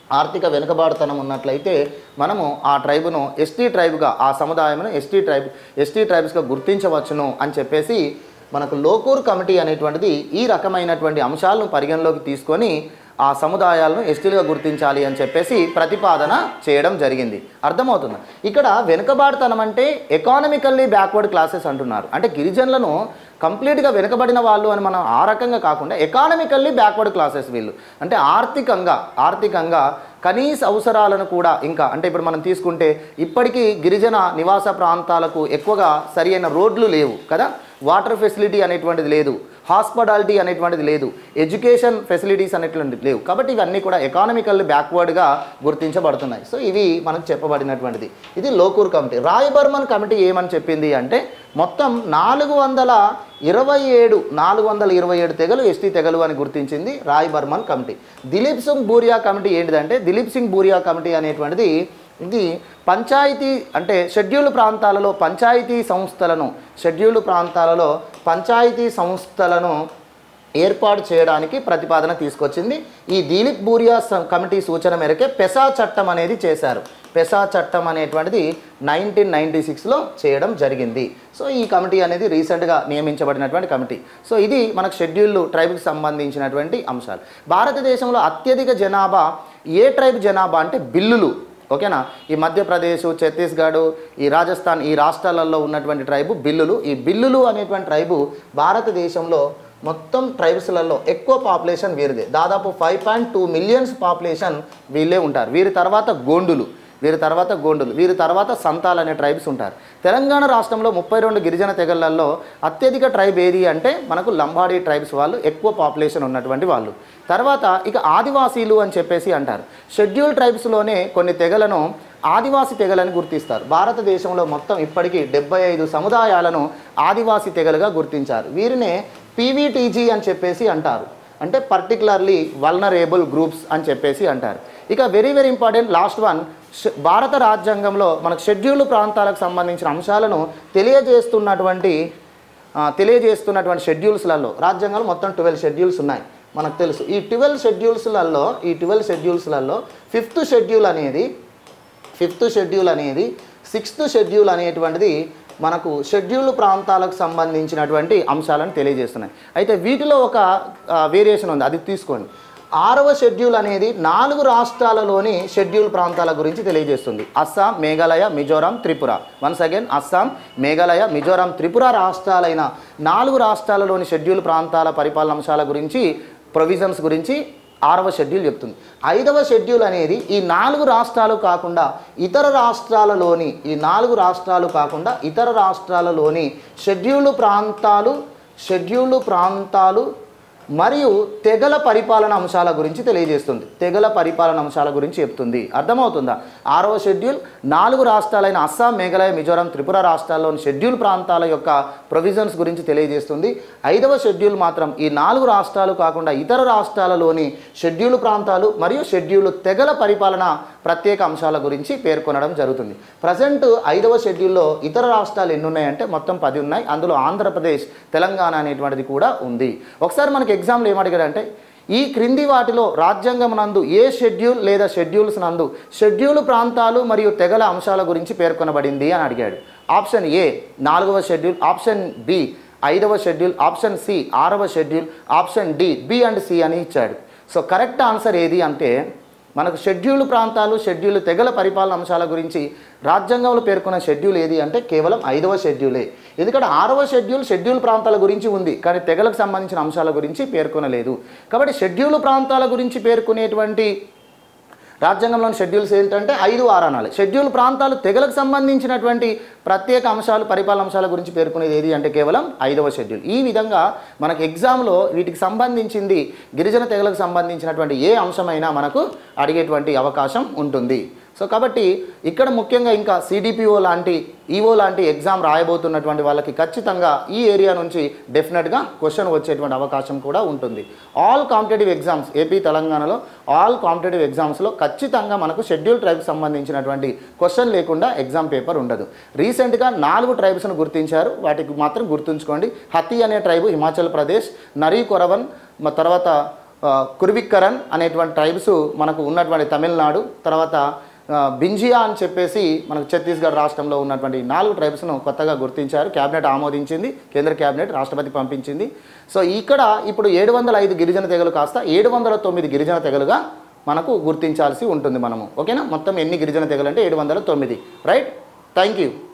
ఆర్థిక వెనుకబాటుతనం ఉన్నట్లయితే మనము ఆ ట్రైబును ఎస్టీ ట్రైబ్గా ఆ సముదాయమును ఎస్టీ ట్రైబ్ ఎస్టీ ట్రైబ్స్గా గుర్తించవచ్చును అని చెప్పేసి మనకు లోకూర్ కమిటీ అనేటువంటిది ఈ రకమైనటువంటి అంశాలను పరిగణలోకి తీసుకొని ఆ సముదాయాలను ఎస్టీలుగా గుర్తించాలి అని చెప్పేసి ప్రతిపాదన చేయడం జరిగింది అర్థమవుతుంది ఇక్కడ వెనుకబాటుతనం అంటే ఎకానమికల్లీ బ్యాక్వర్డ్ క్లాసెస్ అంటున్నారు అంటే గిరిజనులను కంప్లీట్గా వెనుకబడిన వాళ్ళు అని మనం ఆ రకంగా కాకుండా ఎకానమికల్లీ బ్యాక్వర్డ్ క్లాసెస్ వీళ్ళు అంటే ఆర్థికంగా ఆర్థికంగా కనీస అవసరాలను కూడా ఇంకా అంటే ఇప్పుడు మనం తీసుకుంటే ఇప్పటికీ గిరిజన నివాస ప్రాంతాలకు ఎక్కువగా సరి అయిన రోడ్లు లేవు కదా వాటర్ ఫెసిలిటీ అనేటువంటిది లేదు హాస్పిటాలిటీ అనేటువంటిది లేదు ఎడ్యుకేషన్ ఫెసిలిటీస్ అనేటువంటిది లేవు కాబట్టి ఇవన్నీ కూడా ఎకానమికల్ బ్యాక్వర్డ్గా గుర్తించబడుతున్నాయి సో ఇవి మనకు చెప్పబడినటువంటిది ఇది లోకూర్ కమిటీ రాయ్ బర్మన్ కమిటీ ఏమని చెప్పింది అంటే మొత్తం నాలుగు వందల ఇరవై ఏడు నాలుగు వందల ఇరవై ఏడు తెగలు ఎస్టీ తెగలు అని గుర్తించింది రాయ్ బర్మన్ కమిటీ దిలీప్ సింగ్ బూరియా కమిటీ ఏంటిదంటే దిలీప్ సింగ్ బూరియా కమిటీ అనేటువంటిది ఇది పంచాయతీ అంటే షెడ్యూల్డ్ ప్రాంతాలలో పంచాయతీ సంస్థలను షెడ్యూల్డ్ ప్రాంతాలలో పంచాయతీ సంస్థలను ఏర్పాటు చేయడానికి ప్రతిపాదన తీసుకొచ్చింది ఈ దిలీప్ బూరియా స- కమిటీ సూచన మేరకే పెసా చట్టం అనేది చేశారు పెసా చట్టం అనేటువంటిది నైన్టీన్ నైంటీ సిక్స్లో చేయడం జరిగింది సో ఈ కమిటీ అనేది రీసెంట్గా నియమించబడినటువంటి కమిటీ సో ఇది మనకు షెడ్యూల్డ్ ట్రైబ్కి సంబంధించినటువంటి అంశాలు భారతదేశంలో అత్యధిక జనాభా ఏ ట్రైబ్ జనాభా అంటే బిల్లులు ఓకేనా ఈ మధ్యప్రదేశ్ ఛత్తీస్గఢ్ ఈ రాజస్థాన్ ఈ రాష్ట్రాలలో ఉన్నటువంటి ట్రైబు బిల్లులు ఈ బిల్లులు అనేటువంటి ట్రైబు భారతదేశంలో మొత్తం ట్రైబ్స్లలో ఎక్కువ పాపులేషన్ వీరిదే దాదాపు five point two millions population వీళ్ళే ఉంటారు వీరి తర్వాత గోండులు వీరి తర్వాత గోండులు వీరి తర్వాత సంతాల్ అనే ట్రైబ్స్ ఉంటారు తెలంగాణ రాష్ట్రంలో ముప్పై రెండు గిరిజన తెగలలో అత్యధిక ట్రైబ్ ఏది అంటే మనకు లంబాడీ ట్రైబ్స్ వాళ్ళు ఎక్కువ పాపులేషన్ ఉన్నటువంటి వాళ్ళు తర్వాత ఇక ఆదివాసీలు అని చెప్పేసి అంటారు షెడ్యూల్ ట్రైబ్స్లోనే కొన్ని తెగలను ఆదివాసి తెగలని గుర్తిస్తారు భారతదేశంలో మొత్తం ఇప్పటికీ డెబ్బై ఐదు సముదాయాలను ఆదివాసి తెగలుగా గుర్తించారు వీరినే పీవీటీజీ అని చెప్పేసి అంటారు అంటే పర్టికులర్లీ వల్నరేబుల్ గ్రూప్స్ అని చెప్పేసి అంటారు ఇక very very important last one ష- భారత రాజ్యాంగంలో మనకు షెడ్యూల్డ్ ప్రాంతాలకు సంబంధించిన అంశాలను తెలియజేస్తున్నటువంటి ఆ, తెలియజేస్తున్నటువంటి షెడ్యూల్స్లలో రాజ్యాంగంలో మొత్తం ట్వెల్వ్ షెడ్యూల్స్ ఉన్నాయి మనకు తెలుసు ఈ ట్వెల్వ్ షెడ్యూల్స్లలో ఈ ట్వెల్వ్ షెడ్యూల్స్లలో ఫిఫ్త్ షెడ్యూల్ అనేది ఫిఫ్త్ షెడ్యూల్ అనేది సిక్స్త్ షెడ్యూల్ అనేటువంటిది మనకు షెడ్యూల్ ప్రాంతాలకు సంబంధించినటువంటి అంశాలను తెలియజేస్తున్నాయి అయితే వీటిలో ఒక వేరియేషన్ ఉంది అది తీసుకోండి ఆరవ షెడ్యూల్ అనేది నాలుగు రాష్ట్రాలలోని షెడ్యూల్ ప్రాంతాల గురించి తెలియజేస్తుంది అస్సాం మేఘాలయ మిజోరాం త్రిపుర వన్స్ అగైన్ అస్సాం మేఘాలయ మిజోరాం త్రిపుర రాష్ట్రాలైన నాలుగు రాష్ట్రాలలోని షెడ్యూల్ ప్రాంతాల పరిపాలన అంశాల గురించి ప్రొవిజన్స్ గురించి ఆరవ షెడ్యూల్ చెప్తుంది ఐదవ షెడ్యూల్ అనేది ఈ నాలుగు రాష్ట్రాలు కాకుండా ఇతర రాష్ట్రాలలోని ఈ నాలుగు రాష్ట్రాలు కాకుండా ఇతర రాష్ట్రాలలోని షెడ్యూల్డ్ ప్రాంతాలు షెడ్యూల్డ్ ప్రాంతాలు మరియు తెగల పరిపాలన అంశాల గురించి తెలియజేస్తుంది తెగల పరిపాలన అంశాల గురించి చెప్తుంది అర్థమవుతుందా ఆరవ షెడ్యూల్ నాలుగు రాష్ట్రాలైన అస్సాం మేఘాలయ మిజోరాం త్రిపుర రాష్ట్రాల్లోని షెడ్యూల్ ప్రాంతాల యొక్క ప్రొవిజన్స్ గురించి తెలియజేస్తుంది ఐదవ షెడ్యూల్ మాత్రం ఈ నాలుగు రాష్ట్రాలు కాకుండా ఇతర రాష్ట్రాలలోని షెడ్యూల్ ప్రాంతాలు మరియు షెడ్యూల్ తెగల పరిపాలన ప్రత్యేక అంశాల గురించి పేర్కొనడం జరుగుతుంది ప్రజెంట్ ఐదవ షెడ్యూల్లో ఇతర రాష్ట్రాలు ఎన్ని ఉన్నాయంటే మొత్తం పది ఉన్నాయి అందులో ఆంధ్రప్రదేశ్ తెలంగాణ అనేటువంటిది కూడా ఉంది ఒకసారి మనకి ఎగ్జామ్లో ఏమడిగాడంటే ఈ క్రింది వాటిలో రాజ్యాంగం నందు ఏ షెడ్యూల్ లేదా షెడ్యూల్స్ నందు షెడ్యూల్ ప్రాంతాలు మరియు తెగల అంశాల గురించి పేర్కొనబడింది అని అడిగాడు ఆప్షన్ ఏ నాలుగవ షెడ్యూల్ ఆప్షన్ బి ఐదవ షెడ్యూల్ ఆప్షన్ సి ఆరవ schedule option D B and C అని ఇచ్చాడు సో కరెక్ట్ ఆన్సర్ ఏది అంటే మనకు షెడ్యూల్ ప్రాంతాలు షెడ్యూల్ తెగల పరిపాలన అంశాల గురించి రాజ్యాంగంలో పేర్కొన్న షెడ్యూల్ ఏది అంటే కేవలం ఐదవ షెడ్యూలే ఎందుకంటే ఆరవ షెడ్యూల్ షెడ్యూల్ ప్రాంతాల గురించి ఉంది కానీ తెగలకు సంబంధించిన అంశాల గురించి పేర్కొనలేదు కాబట్టి షెడ్యూల్ ప్రాంతాల గురించి పేర్కొనేటువంటి రాజ్యాంగంలోని షెడ్యూల్స్ ఏంటంటే ఐదు ఆరాణాలు షెడ్యూల్ ప్రాంతాలు తెగలకు సంబంధించినటువంటి ప్రత్యేక అంశాలు పరిపాలన అంశాల గురించి పేర్కొనేది ఏది అంటే కేవలం ఐదవ షెడ్యూల్ ఈ విధంగా మనకు ఎగ్జామ్లో వీటికి సంబంధించింది గిరిజన తెగలకు సంబంధించినటువంటి ఏ అంశమైనా మనకు అడిగేటువంటి అవకాశం ఉంటుంది సో కాబట్టి ఇక్కడ ముఖ్యంగా ఇంకా సిడిపిఓ లాంటి ఈఓ లాంటి ఎగ్జామ్ రాయబోతున్నటువంటి వాళ్ళకి ఖచ్చితంగా ఈ ఏరియా నుంచి డెఫినెట్గా క్వశ్చన్ వచ్చేటువంటి అవకాశం కూడా ఉంటుంది ఆల్ కాంపిటేటివ్ ఎగ్జామ్స్ ఏపీ తెలంగాణలో ఆల్ కాంపిటేటివ్ ఎగ్జామ్స్లో ఖచ్చితంగా మనకు షెడ్యూల్ ట్రైబ్కి సంబంధించినటువంటి క్వశ్చన్ లేకుండా ఎగ్జామ్ పేపర్ ఉండదు రీసెంట్గా నాలుగు ట్రైబ్స్ను గుర్తించారు వాటికి మాత్రం గుర్తుంచుకోండి హతి అనే ట్రైబు హిమాచల్ ప్రదేశ్ నరీ కొరవన్ మ- తర్వాత ఆ, కుర్విక్కరన్ అనేటువంటి ట్రైబ్స్ మనకు ఉన్నటువంటి తమిళనాడు తర్వాత ఆ, బింజియా అని చెప్పేసి మనకు ఛత్తీస్గఢ్ రాష్ట్రంలో ఉన్నటువంటి నాలుగు ట్రైబ్స్ను కొత్తగా గుర్తించారు క్యాబినెట్ ఆమోదించింది కేంద్ర క్యాబినెట్ రాష్ట్రపతి పంపించింది సో ఇక్కడ ఇప్పుడు ఏడు వందల ఐదు గిరిజన తెగలు కాస్త ఏడు వందల తొమ్మిది గిరిజన తెగలుగా మనకు గుర్తించాల్సి ఉంటుంది మనము ఓకేనా మొత్తం ఎన్ని గిరిజన తెగలు అంటే ఏడు వందల తొమ్మిది రైట్ థ్యాంక్ యూ